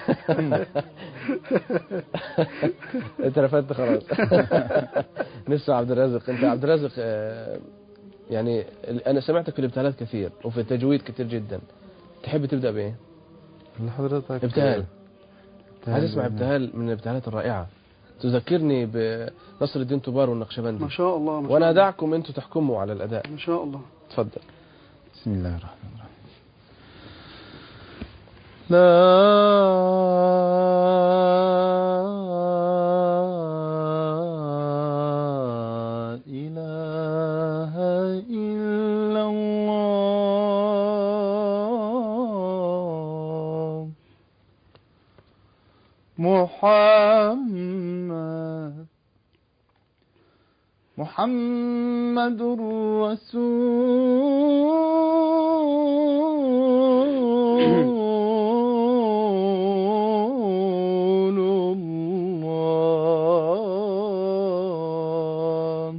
Speaker 2: انت رفدت خلاص نفسه عبد الرازق انت عبد الرازق آه، يعني ال- انا سمعتك في الابتهالات كثير وفي التجويد كثير جدا تحب تبدا بايه؟
Speaker 3: لحضرتك
Speaker 2: ابتهال عايز اسمع
Speaker 3: بإذن
Speaker 2: ابتهال من الابتهالات الرائعه تذكرني بنصر الدين طبار والنقشبندي
Speaker 4: ما شاء الله ما شاء
Speaker 2: وانا
Speaker 4: الله.
Speaker 2: دعكم انتم تحكموا على الاداء
Speaker 4: ما شاء الله
Speaker 2: تفضل
Speaker 3: بسم الله الرحمن الرحيم لا إله إلا الله محمد محمد رسول الله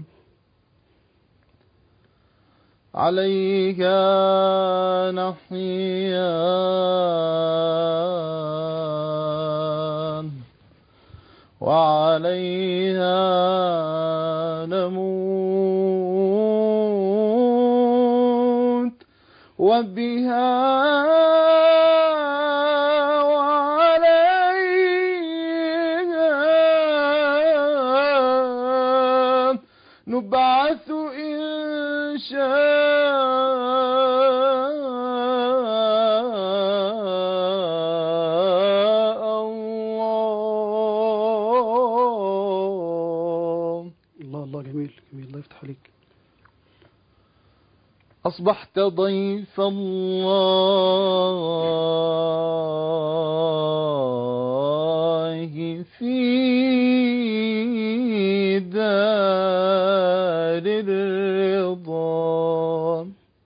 Speaker 3: عليك نحيا وعليها نموت وبها وعليها نبعث إن شاء الله
Speaker 4: الله الله جميل جميل الله يفتح عليك
Speaker 3: أصبحت ضيف الله في دار الرضا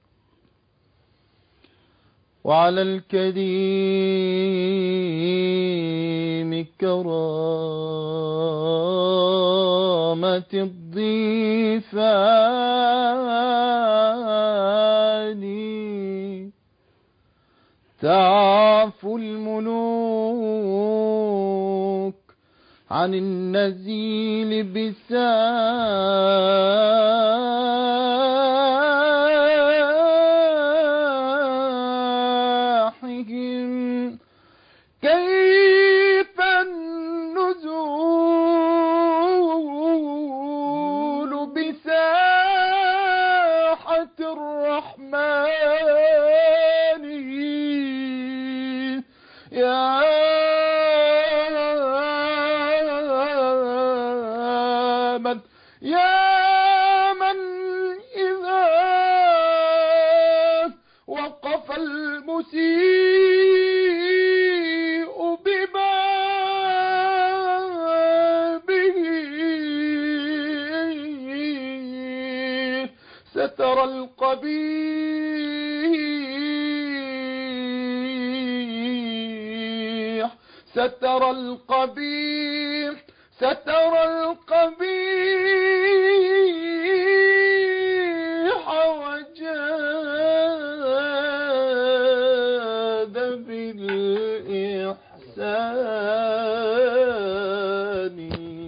Speaker 3: وعلى الكريم كرامة الضيفان تعفو الملوك عن النزيل بساحهم كيف النزول بساحة الرحمن يا من يا من إذا وقف المسيء ببابه ستر القبيح ستر القبيح ستر القبيح وجاد بالإحسان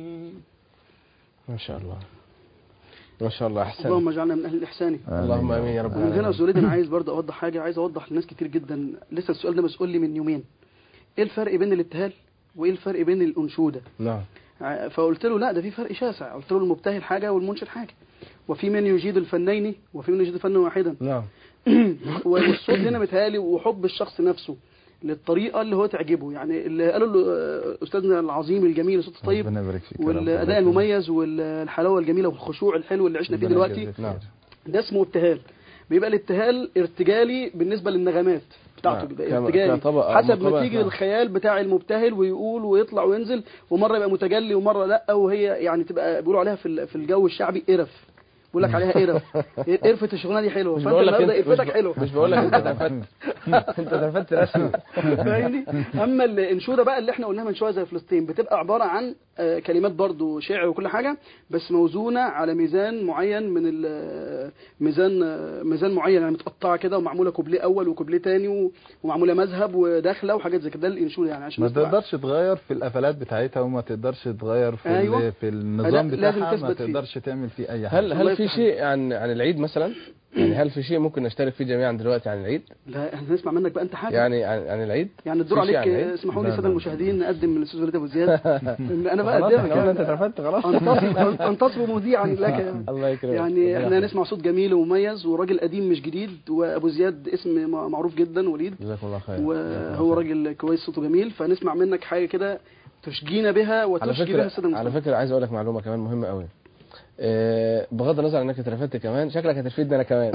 Speaker 2: ما شاء الله ما شاء الله احسن
Speaker 4: اللهم اجعلنا من اهل الاحسان
Speaker 2: اللهم امين يا رب
Speaker 4: من هنا يا
Speaker 2: العالمين
Speaker 4: سوليد انا عايز برضه اوضح حاجه عايز اوضح لناس كتير جدا لسه السؤال ده مسؤول لي من يومين ايه الفرق بين الابتهال وايه الفرق بين الانشوده
Speaker 2: نعم
Speaker 4: ع- فقلت له لا ده في فرق شاسع قلت له المبتهل حاجه والمنشد حاجه وفي من يجيد الفنين وفي من يجيد فنا واحدا
Speaker 2: نعم
Speaker 4: والصوت هنا متهيألي وحب الشخص نفسه للطريقه اللي هو تعجبه يعني اللي قالوا له آه، استاذنا العظيم الجميل الصوت الطيب
Speaker 3: ربنا يبارك فيك يا رب.
Speaker 4: والاداء المميز والحلاوه الجميله والخشوع الحلو اللي عشنا فيه
Speaker 3: ربنا
Speaker 4: دلوقتي
Speaker 3: يجزيك
Speaker 2: نعم.
Speaker 3: خير.
Speaker 4: ده اسمه ابتهال بيبقى الابتهال ارتجالي بالنسبه للنغمات بتاعته
Speaker 2: نعم.
Speaker 4: بيبقى
Speaker 2: كما-
Speaker 4: ارتجالي
Speaker 2: كطبقة-
Speaker 4: حسب ما
Speaker 2: مقامات،
Speaker 4: تيجي
Speaker 2: نعم.
Speaker 4: الخيال بتاع المبتهل ويقول ويطلع وينزل ومره يبقى متجلي ومره لا وهي يعني تبقى بيقولوا عليها في ال- في الجو الشعبي قرف بيقول لك عليها قرف قرفه الشغلانه دي حلوه
Speaker 2: مش
Speaker 4: فانت
Speaker 2: بقول لك
Speaker 4: النهارده
Speaker 2: انت مش,
Speaker 4: قرفتك حلوه
Speaker 2: مش بقول لك انت تفت انت تفت رسمي
Speaker 4: فاهمني اما الانشوده بقى اللي احنا قلناها من شويه زي فلسطين بتبقى عباره عن آه، كلمات برضو شعر وكل حاجه بس موزونه على ميزان معين من ال- ميزان آه، ميزان معين يعني متقطعه كده ومعموله كوبليه اول وكوبليه تاني و- ومعموله مذهب وداخله وحاجات زي كده ده الانشوده يعني عشان
Speaker 3: ما
Speaker 4: الناس تبقى-
Speaker 3: تقدرش تغير في القفلات بتاعتها وما تقدرش تغير في
Speaker 4: أيوة.
Speaker 3: ال- في النظام
Speaker 4: لا، لازم
Speaker 3: بتاعها ما
Speaker 4: تثبت فيه.
Speaker 3: تقدرش تعمل فيه اي حاجه
Speaker 2: هل
Speaker 4: الله
Speaker 2: هل في
Speaker 4: يفتح
Speaker 2: شيء عن عن العيد مثلا يعني هل في شيء ممكن نشترك فيه جميعا دلوقتي عن العيد
Speaker 4: لا احنا نسمع منك بقى انت حاجه
Speaker 2: يعني عن, عن العيد
Speaker 4: يعني الدور
Speaker 2: في شيء
Speaker 4: عليك
Speaker 2: عن العيد؟
Speaker 4: آه، اسمحوا لي
Speaker 3: لا،
Speaker 4: الساده
Speaker 3: لا.
Speaker 4: المشاهدين نقدم من الاستاذ وليد ابو زياد إن انا بقى
Speaker 2: خلاص
Speaker 4: قدامك
Speaker 2: احنا قلنا انت
Speaker 4: يعني.
Speaker 2: اترفدت خلاص
Speaker 4: انتصب انتصب مذيعا لك يعني
Speaker 2: الله يكرمك
Speaker 4: يعني
Speaker 2: ربنا
Speaker 4: احنا
Speaker 2: يحفظك.
Speaker 4: نسمع صوت جميل ومميز وراجل قديم مش جديد وابو زياد اسم م- معروف جدا وليد
Speaker 2: جزاكم الله خير
Speaker 4: وهو راجل كويس صوته جميل فنسمع منك حاجه كده تشجينا بها
Speaker 2: على
Speaker 4: وتشجي بها
Speaker 2: فكره
Speaker 4: الساده
Speaker 2: على
Speaker 4: المستمعين
Speaker 2: فكره عايز اقول لك معلومه كمان مهمه قوي آه، بغض النظر انك اترفدت كمان شكلك هترفدني انا كمان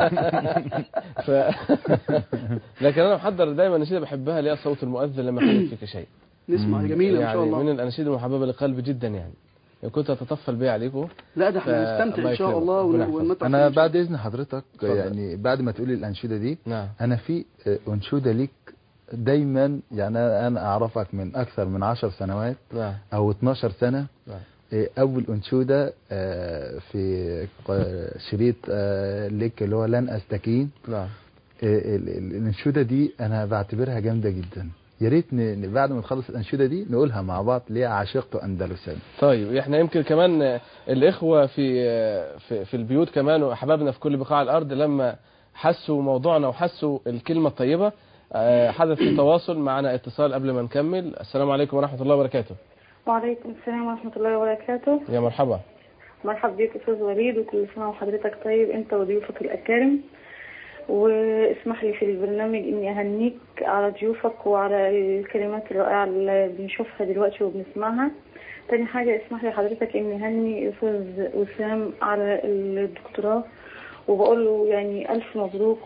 Speaker 2: ف... لكن انا محضر دايما نشيده بحبها اللي هي صوت المؤذن لما يحدث فيك شيء
Speaker 4: نسمع جميله ان
Speaker 2: يعني
Speaker 4: شاء الله
Speaker 2: من الاناشيد المحببه لقلبي جدا يعني كنت اتطفل بيها عليكم
Speaker 4: لا ده احنا
Speaker 2: ف-
Speaker 4: نستمتع
Speaker 2: الله
Speaker 4: ان شاء
Speaker 2: يكرمك.
Speaker 4: الله
Speaker 2: ربنا
Speaker 4: ون-
Speaker 2: يحفظك.
Speaker 4: ونمتع
Speaker 3: انا
Speaker 4: فيه إن شاء
Speaker 3: بعد اذن حضرتك
Speaker 2: اتفضل.
Speaker 3: يعني بعد ما تقولي الانشوده دي
Speaker 2: نعم
Speaker 3: انا في آه، انشوده ليك دايما يعني انا أنا اعرفك من اكثر من 10 سنوات
Speaker 2: نعم
Speaker 3: او 12 سنه
Speaker 2: نعم.
Speaker 3: آه، اول انشوده آه، في ق- شريط آه، ليك اللي هو لن استكين
Speaker 2: نعم
Speaker 3: آه، ال- ال- الانشوده دي انا بعتبرها جامده جدا يا ريت ن- ن- بعد ما نخلص الانشوده دي نقولها مع بعض ليه عشقت اندلسا
Speaker 2: طيب احنا يمكن كمان آه، الاخوه في آه، في في البيوت كمان واحبابنا في كل بقاع الارض لما حسوا موضوعنا وحسوا الكلمه الطيبه آه، حدث في تواصل معنا اتصال قبل ما نكمل السلام عليكم ورحمه الله وبركاته
Speaker 9: وعليكم السلام ورحمة الله وبركاته
Speaker 2: يا مرحبا
Speaker 9: مرحب بيك أستاذ وليد وكل سنة وحضرتك طيب أنت وضيوفك الأكارم واسمح لي في البرنامج إني أهنيك على ضيوفك وعلى الكلمات الرائعة اللي بنشوفها دلوقتي وبنسمعها تاني حاجة اسمح لي حضرتك إني أهني أستاذ وسام على الدكتوراه وبقول له يعني ألف مبروك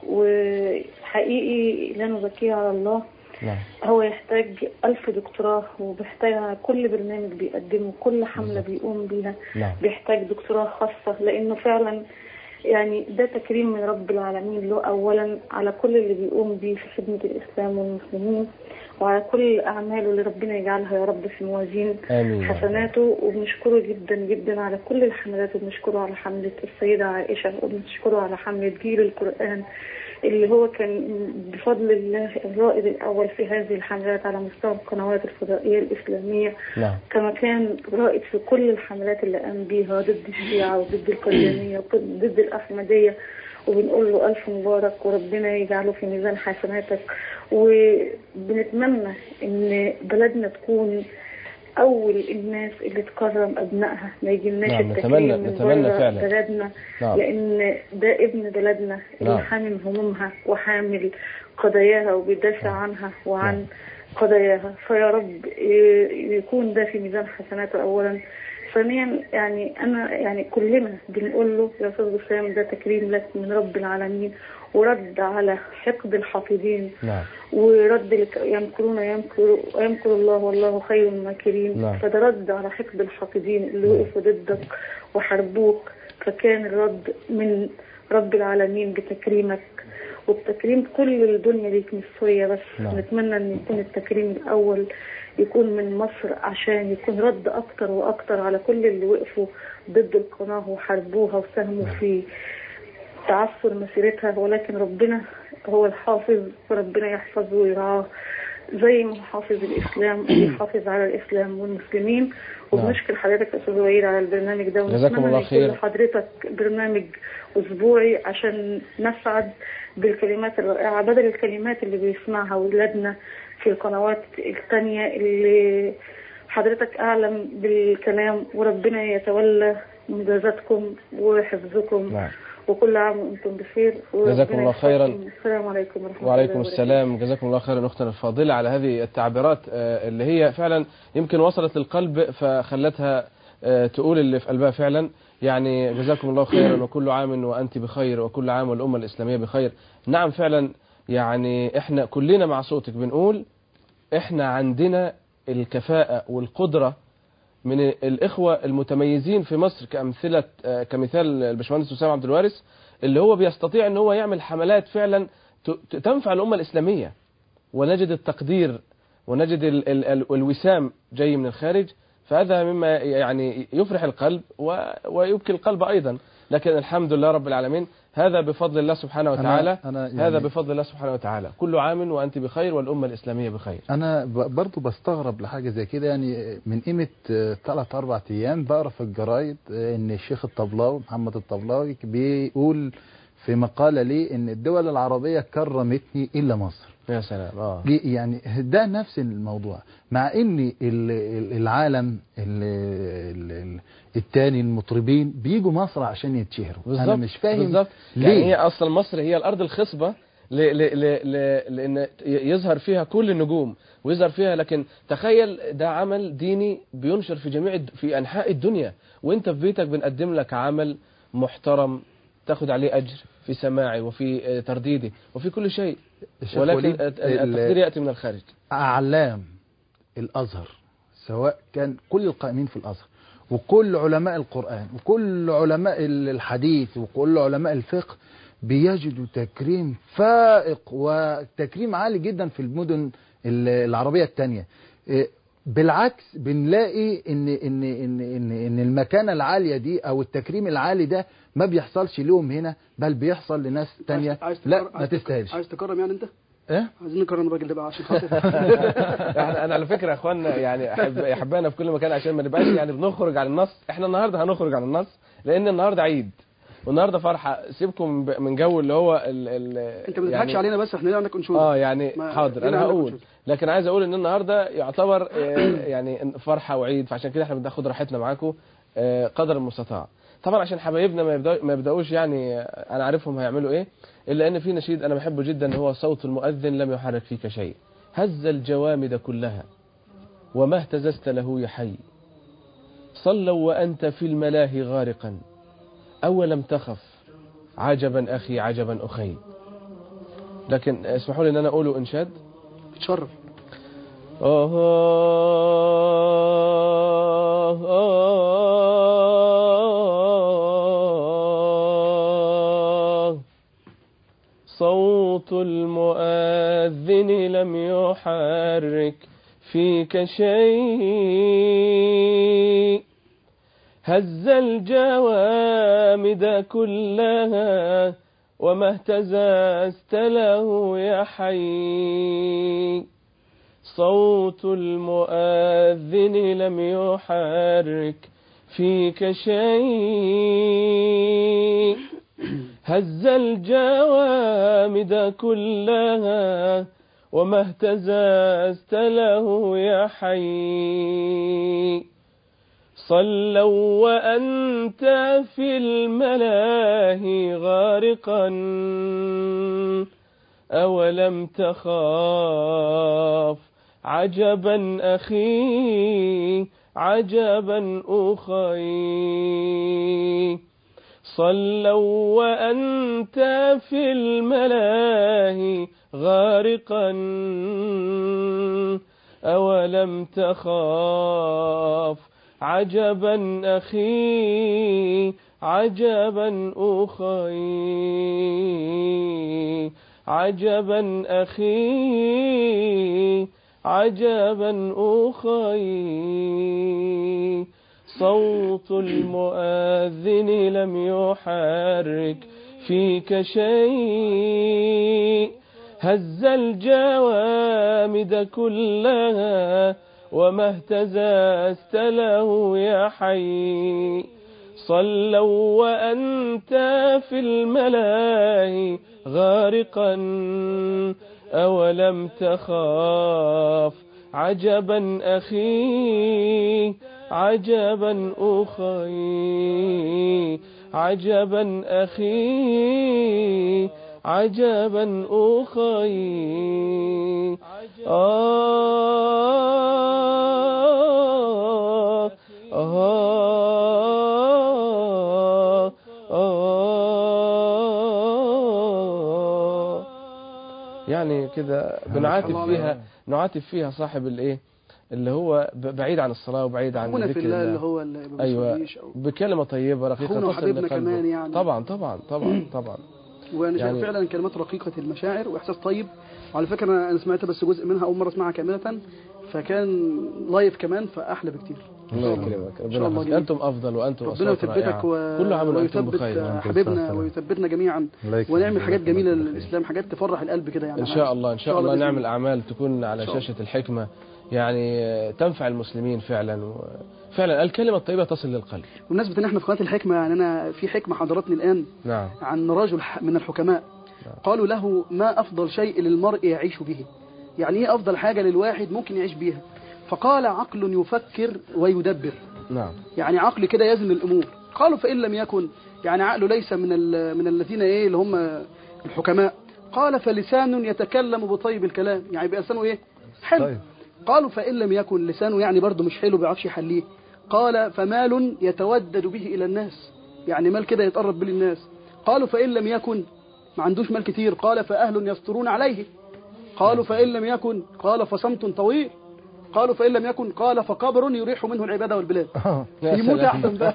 Speaker 9: وحقيقي لا نزكيه على الله
Speaker 2: نعم
Speaker 9: هو يحتاج ألف دكتوراه وبيحتاج على كل برنامج بيقدمه كل حملة بيقوم بيها
Speaker 2: نعم
Speaker 9: بيحتاج دكتوراه خاصة لأنه فعلا يعني ده تكريم من رب العالمين له أولا على كل اللي بيقوم بيه في خدمة الإسلام والمسلمين وعلى كل أعماله اللي ربنا يجعلها يا رب في موازين
Speaker 2: امين
Speaker 9: حسناته وبنشكره جدا جدا على كل الحملات وبنشكره على حملة السيدة عائشة وبنشكره على حملة جيل القرآن اللي هو كان بفضل الله الرائد الأول في هذه الحملات على مستوى القنوات الفضائية الإسلامية
Speaker 2: نعم
Speaker 9: كما كان رائد في كل الحملات اللي قام بيها ضد الشيعة وضد القديانية وضد الأحمدية وبنقول له ألف مبارك وربنا يجعله في ميزان حسناتك وبنتمنى إن بلدنا تكون أول الناس اللي تكرم أبنائها ما يجيلناش
Speaker 2: نعم،
Speaker 9: التكريم
Speaker 2: نتمنى-
Speaker 9: من
Speaker 2: نتمنى
Speaker 9: بره
Speaker 2: فعلا.
Speaker 9: بلدنا
Speaker 2: نعم
Speaker 9: لأن ده ابن بلدنا اللي
Speaker 2: نعم.
Speaker 9: حامل همومها وحامل قضاياها وبيدافع عنها وعن قضاياها فيا رب ي- يكون ده في ميزان حسناته أولا ثانيا يعني أنا يعني كلنا بنقول له يا أستاذ وسام ده تكريم لك من رب العالمين ورد على حقد الحافظين
Speaker 2: نعم
Speaker 9: ورد لك يمكرون يمكر ويمكر الله والله خير الماكرين
Speaker 2: نعم.
Speaker 9: فده رد على حقد الحافظين اللي وقفوا ضدك وحاربوك فكان الرد من رب العالمين بتكريمك وبتكريم كل الدنيا ليك مش سوريا بس
Speaker 2: نعم.
Speaker 9: نتمنى ان يكون التكريم الاول يكون من مصر عشان يكون رد اكتر واكتر على كل اللي وقفوا ضد القناه وحاربوها وساهموا في تعثر مسيرتها ولكن ربنا هو الحافظ وربنا يحفظه ويرعاه زي ما هو حافظ الإسلام ويحافظ على الإسلام والمسلمين وبنشكر حضرتك يا أستاذ وليد على البرنامج ده
Speaker 2: جزاكم
Speaker 9: ونتمنى
Speaker 2: الله
Speaker 9: إن يكون
Speaker 2: خير.
Speaker 9: لحضرتك برنامج أسبوعي عشان نسعد بالكلمات الرائعة بدل الكلمات اللي بيسمعها ولادنا في القنوات التانية اللي حضرتك أعلم بالكلام وربنا يتولى مجازاتكم وحفظكم
Speaker 2: نعم
Speaker 9: وكل عام وانتم بخير
Speaker 2: جزاكم الله خيرا.
Speaker 9: يحفظكم. السلام عليكم ورحمة
Speaker 2: وعليكم
Speaker 9: الله وبركاته.
Speaker 2: السلام جزاكم الله خيرا اختنا الفاضله على هذه التعبيرات آه، اللي هي فعلا يمكن وصلت للقلب فخلتها آه، تقول اللي في قلبها فعلا يعني جزاكم الله خيرا وكل عام وانت بخير وكل عام والامه الاسلاميه بخير نعم فعلا يعني احنا كلنا مع صوتك بنقول احنا عندنا الكفاءة والقدرة من الإخوة المتميزين في مصر كأمثلة آه، كمثال الباشمهندس أسامة عبد الوارث اللي هو بيستطيع ان هو يعمل حملات فعلا ت- ت- تنفع الأمة الإسلامية ونجد التقدير ونجد ال ال ال الوسام جاي من الخارج فهذا مما يعني يفرح القلب و- ويبكي القلب أيضا لكن الحمد لله رب العالمين هذا بفضل الله سبحانه
Speaker 3: أنا-
Speaker 2: وتعالى
Speaker 3: أنا يعني-
Speaker 2: هذا بفضل الله سبحانه وتعالى كل عام وأنت بخير والأمة الإسلامية بخير
Speaker 3: انا ب- برضو بستغرب لحاجه زي كده يعني من قيمه ثلاث اربع ايام بقرا في الجرايد آه، ان الشيخ الطبلاوي محمد الطبلاوي بيقول في مقاله ليه ان الدول العربيه كرمتني الا مصر
Speaker 2: يا سلام اه
Speaker 3: جي- يعني ده نفس الموضوع مع ان ال- ال- العالم ال- ال- ال- التاني المطربين بيجوا مصر عشان يتشهروا انا
Speaker 2: بالظبط
Speaker 3: مش فاهم
Speaker 2: بالظبط
Speaker 3: ليه
Speaker 2: يعني هي اصلا مصر هي الارض الخصبه ل... ل... ل... ل... لان يظهر فيها كل النجوم ويظهر فيها لكن تخيل ده عمل ديني بينشر في جميع الد- في انحاء الدنيا وانت في بيتك بنقدم لك عمل محترم تاخد عليه اجر في سماعي وفي آه، ترديدي وفي كل شيء
Speaker 3: الشيخ
Speaker 2: ولكن
Speaker 3: وليد،
Speaker 2: الت-
Speaker 3: ال-
Speaker 2: التقدير ياتي من الخارج
Speaker 3: أعلام الأزهر سواء كان كل القائمين في الأزهر وكل علماء القرآن وكل علماء ال- الحديث وكل علماء الفقه بيجدوا تكريم فائق وتكريم عالي جدا في المدن ال- العربية التانية إيه، بالعكس بنلاقي ان ان ان ان ان المكانه العاليه دي او التكريم العالي ده ما بيحصلش لهم هنا بل بيحصل لناس تانية
Speaker 4: عايز- عايز
Speaker 3: لا
Speaker 4: تكرر-
Speaker 3: ما
Speaker 4: عايز تك-
Speaker 3: تستاهلش
Speaker 4: عايز تكرم يعني انت
Speaker 3: ايه
Speaker 4: عايزين نكرم الراجل ده بقى عشان خاطر
Speaker 2: احنا انا على فكره يا اخوانا يعني احب احبنا في كل مكان عشان ما نبقاش يعني بنخرج عن النص احنا النهارده هنخرج عن النص لان النهارده عيد والنهارده فرحه سيبكم ب- من جو اللي هو ال ال
Speaker 4: انت ما تضحكش علينا بس احنا عندك انشوده
Speaker 2: اه يعني
Speaker 4: ما-
Speaker 2: حاضر
Speaker 4: هنا
Speaker 2: انا
Speaker 4: عندك
Speaker 2: هقول
Speaker 4: أنشودة.
Speaker 2: لكن عايز اقول ان النهارده يعتبر آه، يعني فرحه وعيد فعشان كده احنا بناخد راحتنا معاكم آه، قدر المستطاع طبعا عشان حبايبنا ما يبدأ ما يبداوش يعني آه، انا عارفهم هيعملوا ايه الا ان في نشيد انا بحبه جدا هو صوت المؤذن لم يحرك فيك شيء هز الجوامد كلها وما اهتززت له يا حي صلوا وانت في الملاهي غارقا اولم تخف عجبا اخي عجبا اخي لكن اسمحوا لي ان انا اقوله انشاد
Speaker 4: اتشرف
Speaker 2: آه صوت المؤذن لم يحرك فيك شيء هز الجوامد كلها وما اهتززت له يا حي صوت المؤذن لم يحرك فيك شيء هز الجوامد كلها وما اهتززت له يا حي صلوا وأنت في الملاهي غارقا أولم تخاف عجبا أخي عجبا أخي صلوا وأنت في الملاهي غارقا أولم تخاف عجبا أخي عجبا أخي عجبا أخي عجبا أخي صوت المؤذن لم يحرك فيك شيء هز الجوامد كلها وما اهتززت له يا حي صلوا وأنت في الملاهي غارقا أولم تخاف عجبا أخي عجبا أخي عجبا أخي عجبا أخي آه آه آه يعني كده بنعاتب
Speaker 4: الله
Speaker 2: فيها نعاتب فيها صاحب الايه اللي هو ب- بعيد عن الصلاه وبعيد عن
Speaker 4: اخونا في
Speaker 2: ذكر
Speaker 4: الله اللي
Speaker 2: الله
Speaker 4: هو اللي ما
Speaker 2: ايوه
Speaker 4: بيصليش أو-
Speaker 2: بكلمه طيبه رقيقه
Speaker 4: أخونا
Speaker 2: تصل
Speaker 4: وحبيبنا
Speaker 2: لقلبه.
Speaker 4: كمان يعني.
Speaker 2: طبعا طبعا طبعا طبعا
Speaker 4: وانا
Speaker 2: يعني-
Speaker 4: شايف فعلا كلمات رقيقه المشاعر واحساس طيب وعلى فكره أنا- انا سمعت بس جزء منها اول مره اسمعها كامله فكان لايف كمان فاحلى بكتير
Speaker 2: الله يكرمك
Speaker 4: إن شاء
Speaker 2: ربنا
Speaker 4: الله
Speaker 2: يحفظك
Speaker 4: جميل.
Speaker 2: انتم افضل وانتم
Speaker 4: ربنا
Speaker 2: اصوات رائعه
Speaker 4: يثبتك و...
Speaker 2: كل عام وانتم
Speaker 4: ويثبت
Speaker 2: بخير
Speaker 4: حبيبنا
Speaker 3: بخير.
Speaker 4: ويثبتنا جميعا
Speaker 3: الله يكرمك.
Speaker 4: ونعمل حاجات
Speaker 3: الله
Speaker 4: جميله
Speaker 3: يكرمك.
Speaker 4: للاسلام حاجات تفرح القلب كده يعني
Speaker 2: ان شاء الله ان شاء الله
Speaker 4: بإذن
Speaker 2: نعمل اعمال تكون على
Speaker 4: إن شاء
Speaker 2: شاشه الحكمه يعني آه، تنفع المسلمين فعلا و- فعلا الكلمه الطيبه تصل للقلب
Speaker 4: بمناسبه ان احنا في قناه الحكمه يعني انا في حكمه حضرتني الان
Speaker 2: نعم
Speaker 4: عن رجل ح- من الحكماء قالوا له ما أفضل شيء للمرء يعيش به يعني إيه أفضل حاجة للواحد ممكن يعيش بيها فقال عقل يفكر ويدبر
Speaker 2: نعم
Speaker 4: يعني عقل كده يزن الأمور قالوا فإن لم يكن يعني عقله ليس من ال- من الذين إيه اللي هم الحكماء قال فلسان يتكلم بطيب الكلام يعني يبقى لسانه إيه حلو
Speaker 3: طيب.
Speaker 4: قالوا فإن لم يكن لسانه يعني برضه مش حلو بيعرفش يحليه قال فمال يتودد به إلى الناس يعني مال كده يتقرب به للناس قالوا فإن لم يكن ما عندوش مال كتير قال فأهل يسترون عليه قالوا فإن لم يكن قال فصمت طويل قالوا فإن لم يكن قال فقبر يريح منه العبادة والبلاد
Speaker 2: يا
Speaker 4: يموت
Speaker 2: سلام.
Speaker 4: أحسن بقى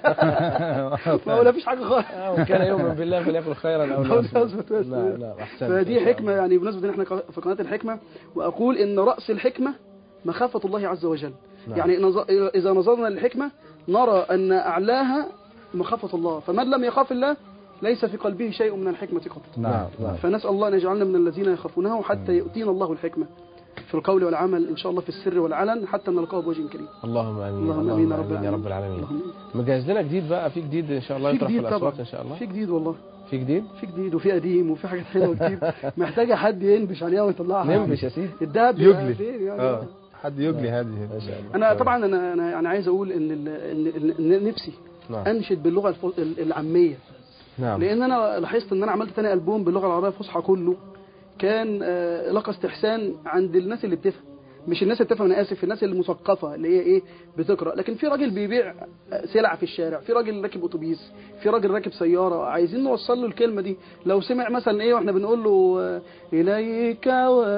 Speaker 4: ما هو لا فيش حاجة خالص
Speaker 2: آه، وكان يؤمن بالله فليقل خيرا او
Speaker 4: أو
Speaker 2: ليصمت.
Speaker 4: ليصمت بس.
Speaker 2: نعم نعم احسنت
Speaker 4: فدي
Speaker 2: إن شاء
Speaker 4: حكمة يعني بمناسبة ان احنا في قناة الحكمة واقول ان رأس الحكمة مخافة الله عز وجل
Speaker 2: نعم.
Speaker 4: يعني نظ- اذا نظرنا للحكمة نرى ان اعلاها مخافة الله فمن لم يخاف الله ليس في قلبه شيء من الحكمة قط
Speaker 2: نعم نعم
Speaker 4: فنسأل الله أن يجعلنا من الذين يخافونه حتى يؤتينا الله الحكمة في القول والعمل إن شاء الله في السر والعلن حتى نلقاه بوجه كريم
Speaker 2: اللهم امين
Speaker 4: اللهم آمين يا رب
Speaker 2: يا رب
Speaker 4: العالمين.
Speaker 2: العالمين
Speaker 4: اللهم
Speaker 2: مجهز لنا جديد بقى في جديد ان شاء الله
Speaker 4: في
Speaker 2: يطرح في
Speaker 4: جديد
Speaker 2: الاسواق
Speaker 4: طبعا
Speaker 2: ان شاء الله
Speaker 4: في جديد والله
Speaker 2: في جديد
Speaker 4: في جديد وفي قديم وفي حاجات حلوه كتير محتاجه حد ينبش عليها ويطلعها
Speaker 2: ننبش يا سيدي
Speaker 4: الدهب
Speaker 3: يجلي.
Speaker 4: فين يعني
Speaker 3: اه حد يجلي هذه
Speaker 2: ما شاء الله
Speaker 4: انا طبعا انا انا يعني عايز اقول ان ال- ان إن نفسي
Speaker 2: نعم
Speaker 4: انشد باللغه الف- ال- العاميه
Speaker 2: نعم
Speaker 4: لان انا لاحظت ان انا عملت تاني البوم باللغه العربيه الفصحى كله كان آه، لقى استحسان عند الناس اللي بتفهم مش الناس اللي بتفهم انا اسف الناس المثقفه اللي هي ايه بتقرا لكن في راجل بيبيع آه، سلع في الشارع في راجل راكب اتوبيس في راجل راكب سياره عايزين نوصل له الكلمه دي لو سمع مثلا ايه واحنا بنقول له آه، اليك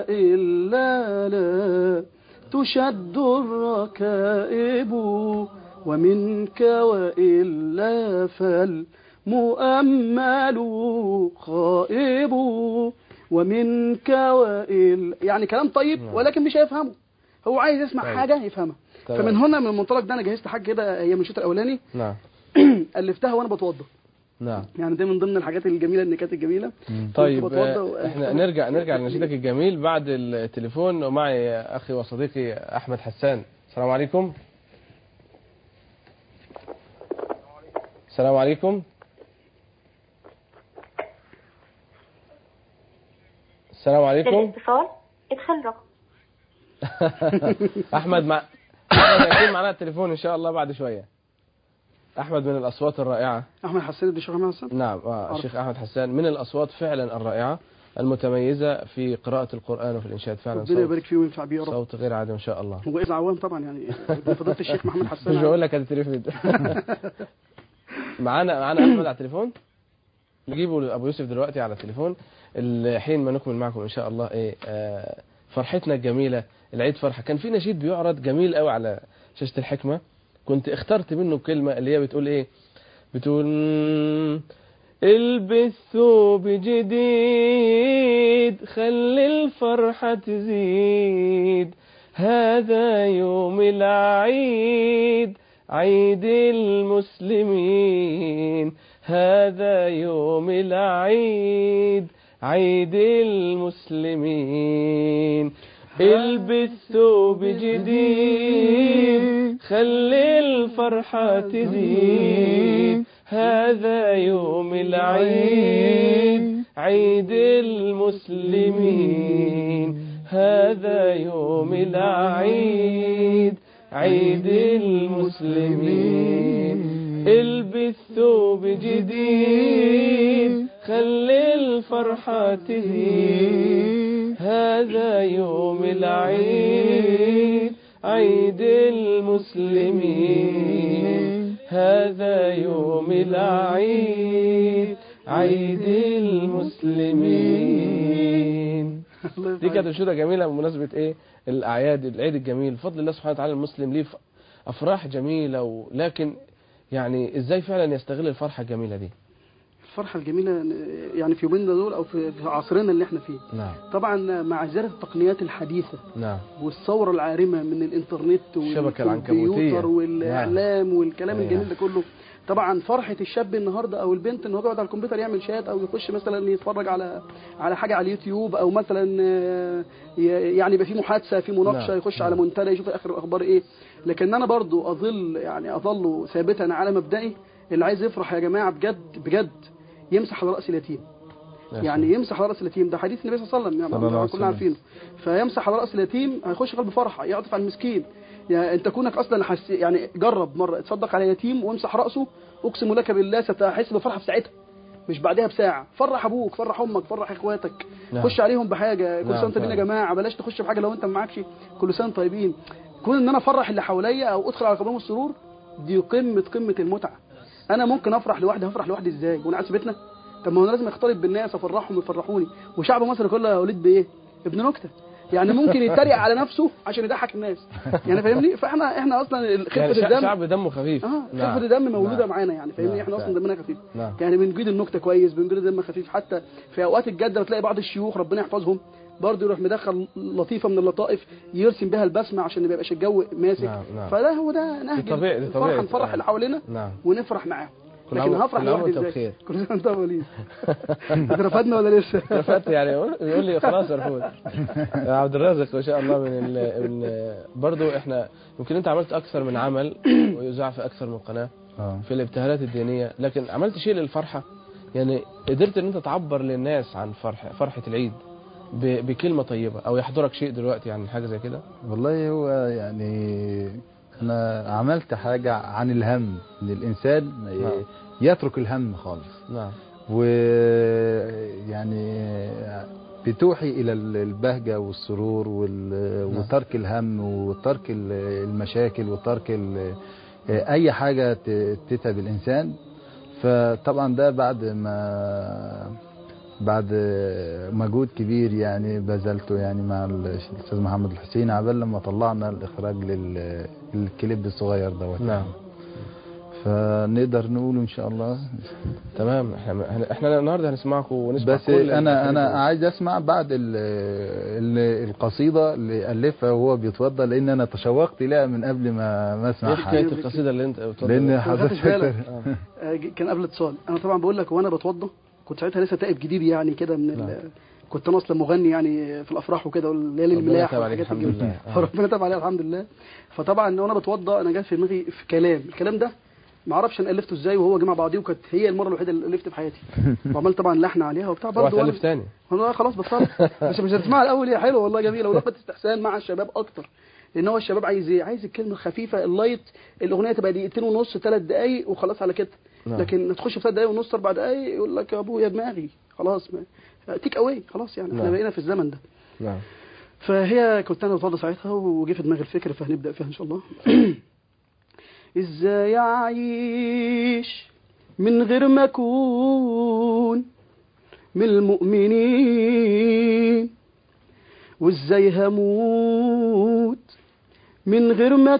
Speaker 4: والا لا تشد الركائب ومنك والا فالمؤمل خائب ومنك وإل يعني كلام طيب ولكن مش هيفهمه هو عايز يسمع
Speaker 2: طيب.
Speaker 4: حاجة يفهمها
Speaker 2: تمام.
Speaker 4: فمن هنا من المنطلق ده انا جهزت حاجة كده هي من الشوط الاولاني
Speaker 2: نعم
Speaker 4: الفتها وانا بتوضى
Speaker 2: نعم
Speaker 4: يعني دي من ضمن الحاجات الجميلة النكات الجميلة
Speaker 2: طيب
Speaker 4: كنت بتوضى
Speaker 2: آه،
Speaker 4: و-
Speaker 2: احنا نرجع نرجع لنشيدك الجميل بعد التليفون ومعي اخي وصديقي احمد حسان السلام عليكم السلام عليكم السلام عليكم
Speaker 10: الاتصال ادخل رقم
Speaker 2: احمد مع احمد هيكون معنا التليفون ان شاء الله بعد شويه احمد من الاصوات الرائعه
Speaker 4: احمد حسين ابن الشيخ محمد حسن
Speaker 2: نعم آه الشيخ احمد حسان من الاصوات فعلا الرائعه المتميزه في قراءه القران وفي الانشاد فعلا
Speaker 4: ربنا
Speaker 2: صوت,
Speaker 4: يبارك فيه وينفع بيه يا رب
Speaker 2: صوت غير عادي ان شاء الله
Speaker 4: هو إذا عوام طبعا يعني فضيلة الشيخ محمد حسن
Speaker 2: مش بقول لك هتترفد معانا معانا احمد على التليفون نجيبه لابو يوسف دلوقتي على التليفون الحين ما نكمل معكم ان شاء الله ايه آه فرحتنا الجميله العيد فرحه كان في نشيد بيعرض جميل قوي على شاشه الحكمه كنت اخترت منه كلمه اللي هي بتقول ايه بتقول البس ثوب جديد خلي الفرحة تزيد هذا يوم العيد عيد المسلمين هذا يوم العيد عيد المسلمين البس ثوب جديد خلي الفرحة تزيد هذا يوم العيد عيد المسلمين هذا يوم العيد عيد المسلمين البس ثوب جديد خلي الفرحة تزيد هذا يوم العيد عيد المسلمين هذا يوم العيد عيد المسلمين
Speaker 4: الله
Speaker 2: دي كانت
Speaker 4: يبارك.
Speaker 2: انشوده جميله بمناسبه ايه الاعياد العيد الجميل بفضل الله سبحانه وتعالى المسلم ليه ف- افراح جميله ولكن يعني ازاي فعلا يستغل الفرحه الجميله دي
Speaker 4: الفرحه الجميله يعني في يومنا دول او في في عصرنا اللي احنا فيه
Speaker 2: نعم
Speaker 4: طبعا مع زياده التقنيات الحديثه
Speaker 2: نعم
Speaker 4: والثوره العارمه من الانترنت
Speaker 2: الشبكة
Speaker 4: والكمبيوتر
Speaker 2: العنكبوتية.
Speaker 4: والاعلام والكلام
Speaker 2: أيوة.
Speaker 4: الجميل ده كله طبعا فرحه الشاب النهارده او البنت ان هو يقعد على الكمبيوتر يعمل شات او يخش مثلا يتفرج على على حاجه على اليوتيوب او مثلا آه، ي- يعني يبقى في محادثه في مناقشه
Speaker 2: نعم.
Speaker 4: يخش على منتدى يشوف اخر الاخبار ايه لكن انا برضو اظل يعني اظل ثابتا على مبدئي اللي عايز يفرح يا جماعه بجد بجد يمسح على راس اليتيم يعني يمسح على راس اليتيم ده حديث النبي صلى الله عليه وسلم
Speaker 3: صلى الله
Speaker 4: يعني
Speaker 3: عليه
Speaker 4: كلنا
Speaker 3: وسلم.
Speaker 4: عارفينه فيمسح على راس اليتيم هيخش قلب فرحه يعطف على المسكين يعني انت كونك اصلا حس يعني جرب مره تصدق على يتيم وامسح راسه اقسم لك بالله ستحس بفرحه في ساعتها مش بعدها بساعه فرح ابوك فرح امك فرح اخواتك
Speaker 2: نعم.
Speaker 4: خش عليهم بحاجه كل
Speaker 2: نعم
Speaker 4: سنه وانتم طيبين يا
Speaker 2: فعلا.
Speaker 4: جماعه بلاش تخش بحاجه لو انت ما معكش كل سنه وانتم طيبين كون ان انا افرح اللي حواليا او ادخل على قبرهم السرور دي قمه قمه المتعه انا ممكن افرح لوحدي هفرح لوحدي ازاي وانا قاعد في بيتنا طب ما هو أنا لازم اختلط بالناس افرحهم ويفرحوني وشعب مصر كله يا وليد بايه ابن نكته يعني ممكن يتريق على نفسه عشان يضحك الناس يعني فاهمني فاحنا احنا اصلا خفه
Speaker 2: يعني شع-
Speaker 4: الدم
Speaker 2: شعب دمه خفيف
Speaker 4: اه
Speaker 2: نعم.
Speaker 4: خفه الدم مولوده
Speaker 2: نعم.
Speaker 4: معانا يعني فاهمني
Speaker 2: نعم،
Speaker 4: احنا اصلا
Speaker 2: فعلا.
Speaker 4: دمنا خفيف
Speaker 2: نعم.
Speaker 4: يعني بنجيد النكته كويس بنجيد الدم خفيف حتى في اوقات الجد بتلاقي بعض الشيوخ ربنا يحفظهم برضه يروح مدخل لطيفه من اللطائف يرسم بها البسمه عشان ما يبقاش الجو ماسك
Speaker 2: نعم، نعم.
Speaker 4: فده هو ده نهج
Speaker 2: دي طبيعي- دي
Speaker 4: الفرحه
Speaker 2: طبيعي.
Speaker 4: نفرح اللي حوالينا
Speaker 2: نعم
Speaker 4: ونفرح معاهم
Speaker 2: كل
Speaker 4: لكن
Speaker 2: عام-
Speaker 4: هفرح
Speaker 2: كل عام
Speaker 4: لوحدي
Speaker 2: وأنت
Speaker 4: ازاي
Speaker 2: بخير.
Speaker 4: كل سنه وانت وليد اترفدنا ولا لسه
Speaker 2: رفعت يعني يقول لي خلاص ارفض يا عبد الرازق ما شاء الله من ال... من برضه احنا يمكن انت عملت اكثر من عمل ويذاع في اكثر من قناه
Speaker 3: آه.
Speaker 2: في الابتهالات الدينيه لكن عملت شيء للفرحه يعني قدرت ان انت تعبر للناس عن فرح فرحه العيد ب... بكلمه طيبه او يحضرك شيء دلوقتي عن حاجه زي كده
Speaker 3: والله هو يعني انا عملت حاجة عن الهم ان الانسان
Speaker 2: نعم.
Speaker 3: يترك الهم خالص
Speaker 2: نعم
Speaker 3: ويعني بتوحي الى البهجة والسرور وال-
Speaker 2: نعم.
Speaker 3: وترك الهم وترك ال- المشاكل وترك ال- اي حاجة ت- تتعب الانسان فطبعا ده بعد ما بعد مجهود كبير يعني بذلته يعني مع الاستاذ محمد الحسين عبال لما طلعنا الاخراج لل- للكليب الصغير دوت
Speaker 2: نعم
Speaker 3: فنقدر نقول ان شاء الله
Speaker 2: تمام احنا احنا النهارده هنسمعكم ونسمع
Speaker 3: بس
Speaker 2: كل
Speaker 3: انا انا
Speaker 2: الحاجات
Speaker 3: عايز اسمع بعد ال ال القصيده اللي الفها وهو بيتوضى لان انا تشوقت لها من قبل ما ما
Speaker 2: دي.
Speaker 3: اسمع
Speaker 2: ايه حكايه
Speaker 3: حاجه
Speaker 2: القصيده اللي انت بتوضح
Speaker 3: لان
Speaker 4: ما خدتش
Speaker 3: حضرتك
Speaker 4: بالك.
Speaker 2: آه.
Speaker 4: آه، كان قبل اتصال انا طبعا بقول لك وانا بتوضى كنت ساعتها لسه تائب جديد يعني كده من
Speaker 2: نعم.
Speaker 4: ال... كنت انا اصلا مغني يعني في الافراح وكده والليالي
Speaker 2: ربنا
Speaker 4: الملاح
Speaker 2: تاب عليك
Speaker 4: والحاجات
Speaker 2: الحمد
Speaker 4: الجميلة.
Speaker 2: لله. آه.
Speaker 4: فربنا تاب عليها الحمد لله فطبعا وانا بتوضى انا جات في دماغي في كلام الكلام ده ما اعرفش انا الفته ازاي وهو جمع بعضيه وكانت هي المره الوحيده اللي الفت في حياتي وعملت طبعا لحن عليها وبتاع
Speaker 2: اوعى
Speaker 4: برضه
Speaker 2: تالف تاني
Speaker 4: والله خلاص بطلت بس مش هتسمعها الاول هي حلوه والله جميله ولفت استحسان مع الشباب اكتر لان هو الشباب عايز ايه عايز الكلمه الخفيفه اللايت الاغنيه تبقى دقيقتين ونص ثلاث دقايق وخلاص على كده
Speaker 2: نعم.
Speaker 4: لكن تخش في ثلاث دقايق ونص اربع دقايق يقول لك يا ابويا دماغي خلاص ما تيك اواي خلاص يعني احنا
Speaker 2: نعم.
Speaker 4: بقينا في الزمن ده
Speaker 2: نعم
Speaker 4: فهي كنت انا بتفضل ساعتها وجه في دماغي الفكره فهنبدا فيها ان شاء الله ازاي اعيش من غير ما اكون من المؤمنين وازاي هموت من غير ما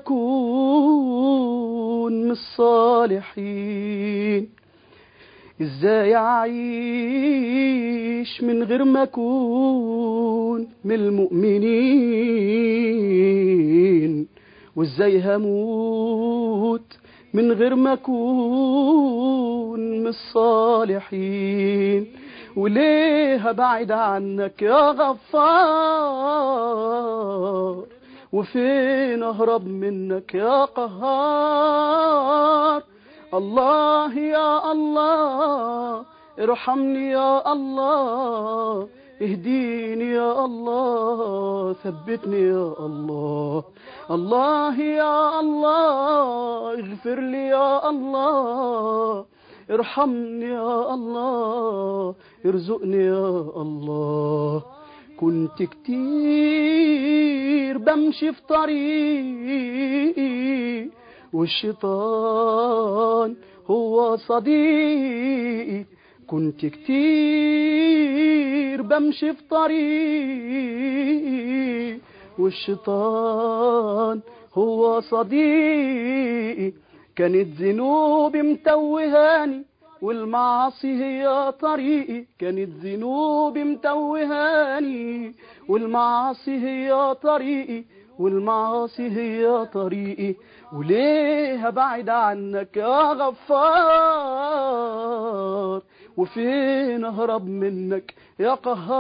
Speaker 4: اكون من الصالحين ازاي اعيش من غير ما اكون من المؤمنين وازاي هموت من غير ما اكون من الصالحين وليه هبعد عنك يا غفار وفين اهرب منك يا قهار الله يا الله ارحمني يا الله اهديني يا الله ثبتني يا الله الله يا الله اغفر لي يا الله ارحمني يا الله ارزقني يا الله كنت كتير بمشي في طريقي والشيطان هو صديقي كنت كتير بمشي في طريقي والشيطان هو صديقي كانت ذنوبي متوهاني والمعاصي هي طريقي كانت ذنوبي متوهاني والمعاصي هي طريقي والمعاصي هي طريقي وليه ابعد عنك يا غفار وفين اهرب منك يا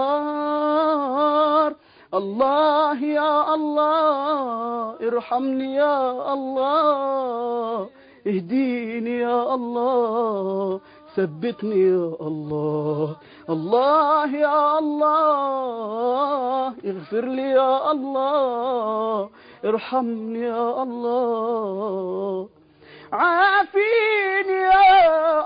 Speaker 4: قهار الله يا الله ارحمني يا الله اهديني يا الله ثبتني يا الله الله يا الله اغفر لي يا الله ارحمني يا الله عافيني يا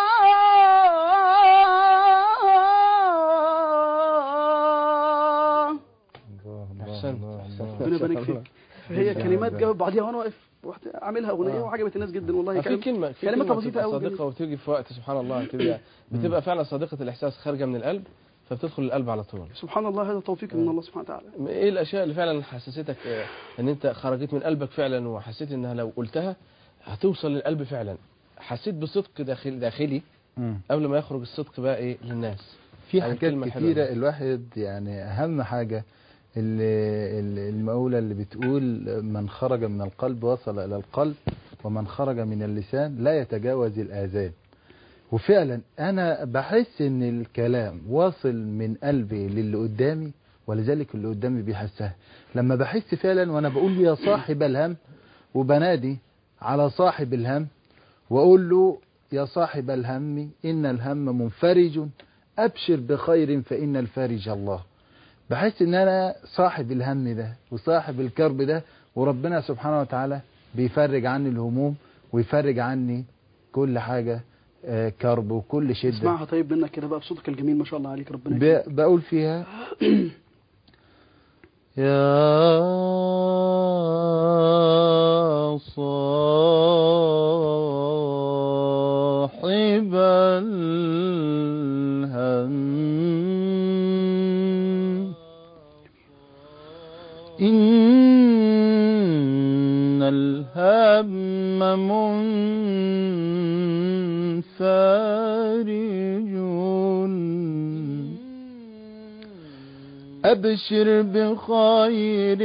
Speaker 4: الله
Speaker 2: احسنت احسنت
Speaker 4: ربنا يبارك فيك هي كلمات جاوب بعضيها وانا واقف رحت عاملها اغنيه وعجبت الناس جدا والله
Speaker 2: في كلمة في
Speaker 4: كلماتها
Speaker 2: كلمة
Speaker 4: بسيطه
Speaker 2: بتبقى
Speaker 4: قوي
Speaker 2: صادقة وتيجي في وقت سبحان الله بتبقى بتبقى فعلا صادقة الإحساس خارجة من القلب فبتدخل القلب على طول
Speaker 4: سبحان الله هذا توفيق من الله سبحانه وتعالى
Speaker 2: ايه الاشياء اللي فعلا حسستك آه، ان انت خرجت من قلبك فعلا وحسيت انها لو قلتها هتوصل للقلب فعلا حسيت بصدق داخل داخلي
Speaker 3: مم.
Speaker 2: قبل ما يخرج الصدق بقى ايه للناس
Speaker 3: في
Speaker 2: أو
Speaker 3: حاجات
Speaker 2: الكلمة الحلوة
Speaker 3: كتيرة
Speaker 2: دي.
Speaker 3: الواحد يعني أهم حاجة اللي اللي- المقولة اللي بتقول من خرج من القلب وصل إلى القلب ومن خرج من اللسان لا يتجاوز الآذان وفعلا أنا بحس إن الكلام واصل من قلبي للي قدامي ولذلك اللي قدامي بيحسها لما بحس فعلا وأنا بقول يا صاحب الهم وبنادي على صاحب الهم وأقول له يا صاحب الهم إن الهم منفرج أبشر بخير فإن الفارج الله بحس إن أنا صاحب الهم ده وصاحب الكرب ده وربنا سبحانه وتعالى بيفرج عني الهموم ويفرج عني كل حاجة آه، كرب وكل شدة
Speaker 4: اسمعها طيب منك كده بقى بصوتك الجميل ما شاء الله عليك ربنا
Speaker 3: ب-
Speaker 4: يكرمك
Speaker 3: بقول فيها يا صاحب الهم إن الهم منفرج أبشر بخير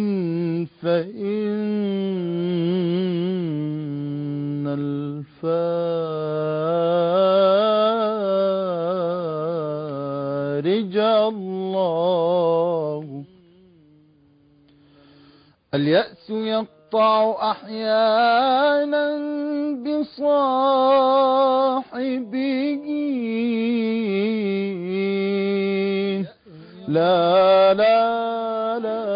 Speaker 3: فإن الفارج الله اليأس يقطع أحيانا بصاحبه لا لا لا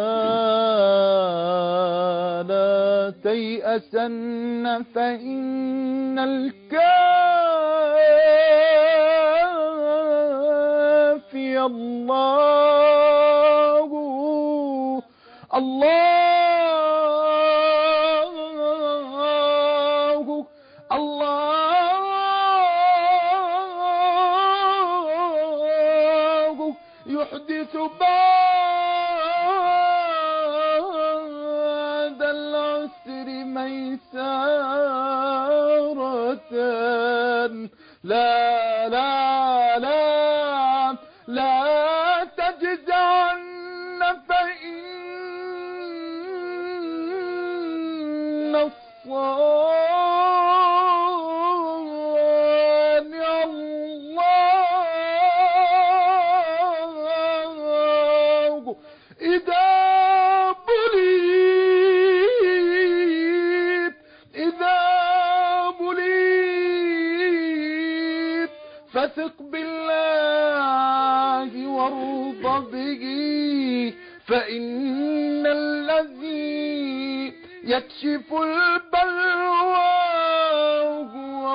Speaker 3: لا تيأسن فإن الكافي الله الله الله يحدث بعد العسر ميسارة لا لا لا لا تجزعن فإن الصانع الله إذا بليت إذا بليت فثق بالله وارض به فإن الذي يكشف البلوى هو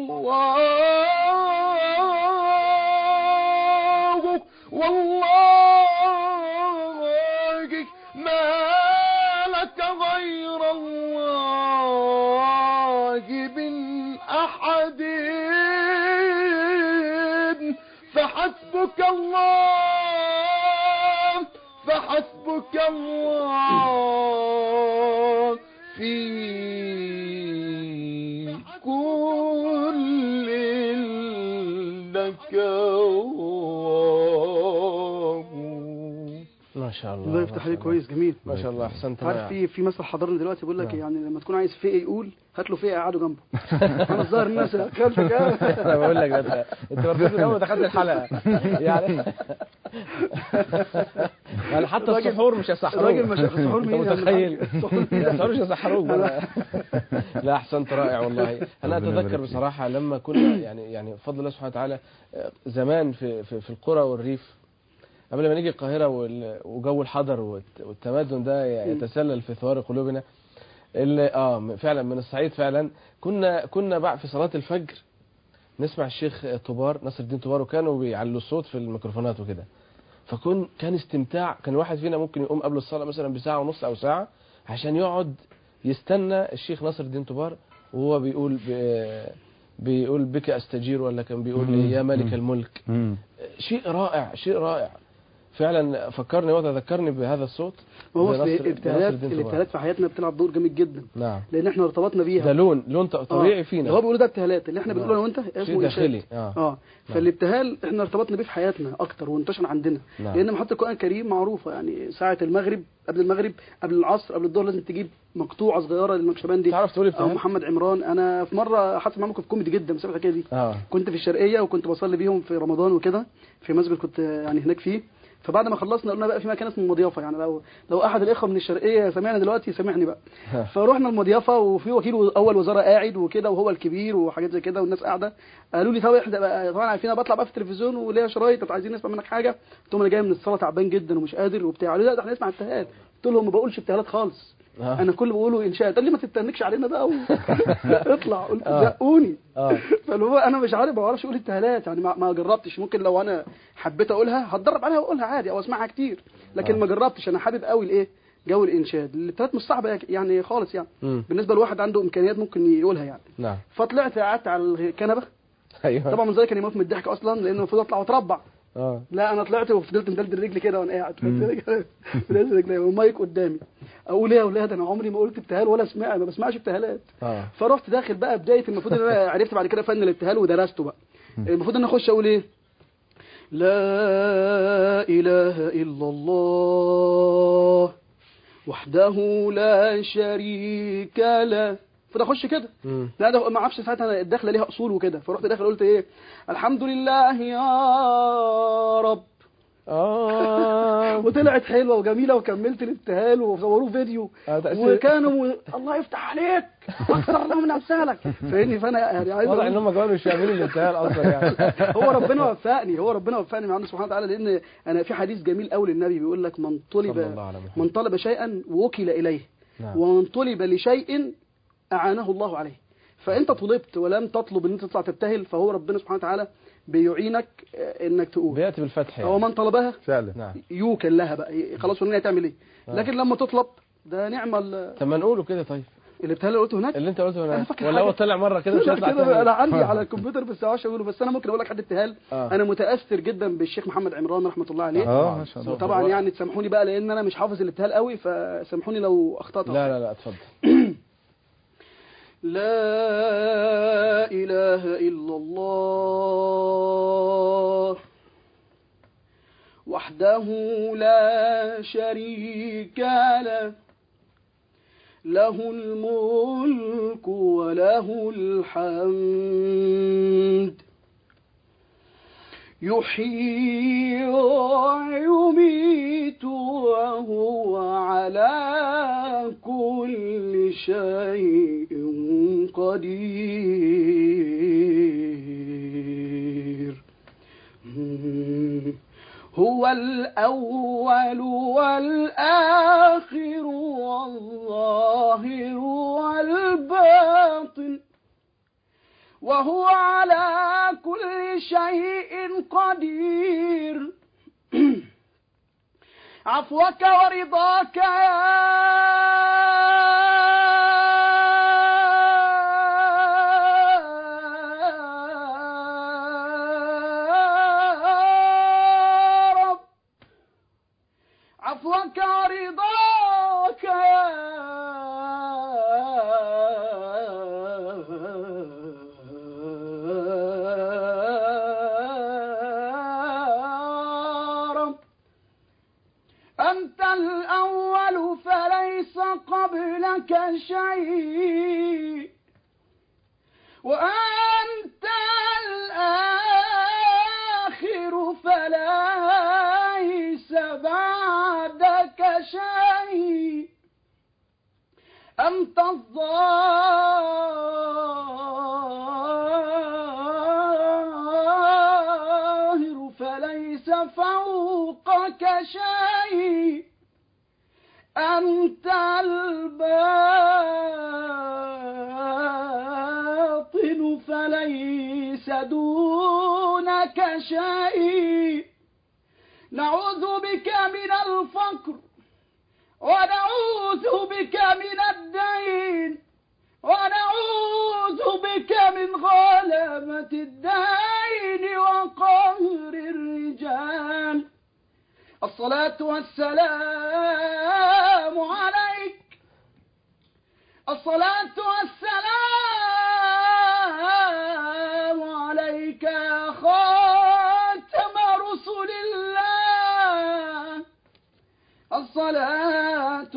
Speaker 3: الله والله ما لك غير الله من أحد
Speaker 11: فحسبك الله فحسبك الله في كل لك
Speaker 2: ما شاء الله
Speaker 4: الله يفتح عليك كويس جميل
Speaker 2: ما شاء الله احسنت
Speaker 4: عارف
Speaker 2: رائع.
Speaker 4: في في مثل حضرني دلوقتي بيقول لك
Speaker 2: نعم.
Speaker 4: يعني لما تكون عايز فقه يقول هات له فقه قعدوا جنبه انا الظاهر الناس خلفك
Speaker 2: انا بقول لك ده انت انت مركز من اول ما دخلت الحلقه يعني يعني حتى
Speaker 4: الراجل-
Speaker 2: السحور مش هيسحروك
Speaker 4: الراجل مش السحور مين
Speaker 2: انت
Speaker 4: يعني؟
Speaker 2: متخيل
Speaker 4: السحور مين؟
Speaker 2: السحور مش هيسحروك بقى. لا احسنت رائع والله انا
Speaker 3: ربنا
Speaker 2: اتذكر
Speaker 3: يبارك فيك.
Speaker 2: بصراحه لما كنا يعني يعني بفضل الله سبحانه وتعالى آه، زمان في في, في القرى والريف قبل ما نيجي القاهره وال- وجو الحضر والت- والتمدن ده يتسلل في ثوار قلوبنا اللي اه فعلا من الصعيد فعلا كنا كنا بعد في صلاه الفجر نسمع الشيخ طوبار نصر الدين طوبار وكانوا بيعلوا الصوت في الميكروفونات وكده فكون كان استمتاع كان الواحد فينا ممكن يقوم قبل الصلاه مثلا بساعه ونص او ساعه عشان يقعد يستنى الشيخ نصر الدين طوبار وهو بيقول ب- بيقول بك استجير ولا كان بيقول
Speaker 3: مم.
Speaker 2: يا ملك
Speaker 3: مم.
Speaker 2: الملك
Speaker 3: مم.
Speaker 2: شيء رائع شيء رائع فعلا فكرني وتذكرني بهذا الصوت
Speaker 4: هو
Speaker 2: بنصر-
Speaker 4: أصل
Speaker 2: بنصر
Speaker 4: الابتهالات
Speaker 2: الدين طوبار.
Speaker 4: الابتهالات في حياتنا بتلعب دور جامد جدا
Speaker 2: نعم
Speaker 4: لان احنا ارتبطنا بيها
Speaker 2: ده لون لون ط- طبيعي
Speaker 4: آه.
Speaker 2: فينا
Speaker 4: هو بيقولوا ده ابتهالات اللي احنا
Speaker 2: نعم.
Speaker 4: بنقوله انا وانت
Speaker 2: شيء
Speaker 4: اسمه
Speaker 2: داخلي
Speaker 4: إنشاد.
Speaker 2: اه
Speaker 4: اه فالابتهال احنا ارتبطنا بيه في حياتنا اكتر وانتشر عندنا
Speaker 2: نعم.
Speaker 4: لان محطه القران الكريم معروفه يعني ساعه المغرب قبل المغرب قبل العصر قبل الظهر لازم تجيب مقطوعه صغيره للنقشبندي
Speaker 2: تعرف تقول
Speaker 4: او
Speaker 2: ابتهال
Speaker 4: محمد عمران انا في مره حصل معايا موقف كوميدي جدا بسبب الحكايه دي
Speaker 2: اه
Speaker 4: كنت في الشرقيه وكنت بصلي بيهم في رمضان وكده في مسجد كنت يعني هناك فيه فبعد ما خلصنا قلنا بقى في مكان اسمه المضيافه يعني لو لو احد الاخوه من الشرقيه سمعنا دلوقتي سامحني بقى فروحنا المضيافه وفي وكيل اول وزاره قاعد وكده وهو الكبير وحاجات زي كده والناس قاعده قالوا لي طب احنا بقى طبعا عارفين أنا بطلع بقى في التلفزيون وليا شرايط طب عايزين نسمع منك حاجه قلت لهم انا جاي من الصلاه تعبان جدا ومش قادر وبتاع قالوا لي لا ده احنا نسمع ابتهال قلت لهم ما بقولش ابتهالات خالص
Speaker 2: آه.
Speaker 4: انا كل اللي بقوله انشاء قال لي ما تتنكش علينا بقى و... اطلع قلت
Speaker 2: آه.
Speaker 4: زقوني
Speaker 2: اه
Speaker 4: فاللي هو انا مش عارف ما بعرفش اقول ابتهالات يعني ما, ما جربتش ممكن لو انا حبيت اقولها هتدرب عليها واقولها عادي او اسمعها كتير لكن
Speaker 2: آه.
Speaker 4: ما جربتش انا حابب قوي الايه جو الانشاد الابتهالات مش صعبه يعني خالص يعني
Speaker 2: مم.
Speaker 4: بالنسبه لواحد عنده امكانيات ممكن يقولها يعني
Speaker 2: نعم
Speaker 4: فطلعت قعدت على الكنبه
Speaker 2: ايوه
Speaker 4: طبعا من ذلك كان يموت من الضحك اصلا لانه المفروض اطلع واتربع
Speaker 2: اه
Speaker 4: لا انا طلعت وفضلت مدلدل رجلي كده وانا قاعد مدلدل رجلي والمايك قدامي اقول ايه يا اولاد انا عمري ما قلت ابتهال ولا سمع ما بسمعش ابتهالات
Speaker 2: اه
Speaker 4: فرحت داخل بقى بدايه المفروض ان انا عرفت بعد كده فن الابتهال ودرسته بقى المفروض ان انا اخش اقول ايه لا اله الا الله وحده لا شريك له المفروض اخش كده
Speaker 2: مم.
Speaker 4: لا ده ما اعرفش ساعتها أنا الدخله ليها اصول وكده فرحت داخل قلت ايه الحمد لله يا رب
Speaker 2: اه
Speaker 4: وطلعت حلوه وجميله وكملت الابتهال وصوروه فيديو
Speaker 2: آه، تأثير.
Speaker 4: وكانوا م... الله يفتح عليك اكثر الله من امثالك فاهمني فانا يعني عايز
Speaker 2: واضح
Speaker 4: أقول-
Speaker 2: ان هم كانوا مش فاهمين الابتهال اصلا يعني
Speaker 4: هو ربنا وفقني هو ربنا وفقني مع الله سبحانه وتعالى لان انا في حديث جميل قوي للنبي بيقول لك من
Speaker 2: صلى
Speaker 4: طلب
Speaker 2: الله على محمد
Speaker 4: من طلب شيئا وكل اليه
Speaker 2: نعم
Speaker 4: ومن طلب لشيء اعانه الله عليه فانت طلبت ولم تطلب ان انت تطلع تبتهل فهو ربنا سبحانه وتعالى بيعينك آه، انك تقول
Speaker 2: بياتي بالفتح
Speaker 4: هو
Speaker 2: يعني
Speaker 4: من طلبها
Speaker 3: فعلا
Speaker 2: نعم
Speaker 4: يوكل لها بقى خلاص ورينا هتعمل ايه
Speaker 2: آه.
Speaker 4: لكن لما تطلب ده نعمه ال-
Speaker 2: طب ما نقوله كده طيب
Speaker 4: الابتهال اللي قلته هناك
Speaker 2: اللي انت قلته
Speaker 4: أنا
Speaker 2: هنا
Speaker 4: فاكر
Speaker 2: ولا هو
Speaker 4: حاجة.
Speaker 2: طلع مره كده مش
Speaker 4: لا
Speaker 2: هيطلع
Speaker 4: كده
Speaker 2: تاني
Speaker 4: انا عندي على الكمبيوتر بس ما اقوله بس انا ممكن اقول لك حد ابتهال
Speaker 2: آه.
Speaker 4: انا متاثر جدا بالشيخ محمد عمران رحمه الله عليه
Speaker 3: اه ما شاء الله
Speaker 4: وطبعا يعني تسامحوني بقى لان انا مش حافظ الابتهال قوي فسامحوني لو اخطات
Speaker 2: لا لا لا اتفضل
Speaker 4: لا إله إلا الله وحده لا شريك له له الملك وله الحمد يحيي ويميت وهو على كل شيء قدير هو الأول والآخر والظاهر والباطن وهو على كل شيء قدير عفوك ورضاك يا
Speaker 8: فليس قبلك شيء وأنت الآخر فليس بعدك شيء أنت الظاهر فليس فوقك شيء أنت الباطن فليس دونك شيء نعوذ بك من الفقر ونعوذ بك من الدين ونعوذ بك من غلبة الدين وقهر الرجال الصلاة والسلام عليك الصلاة والسلام عليك يا خاتم رسل الله الصلاة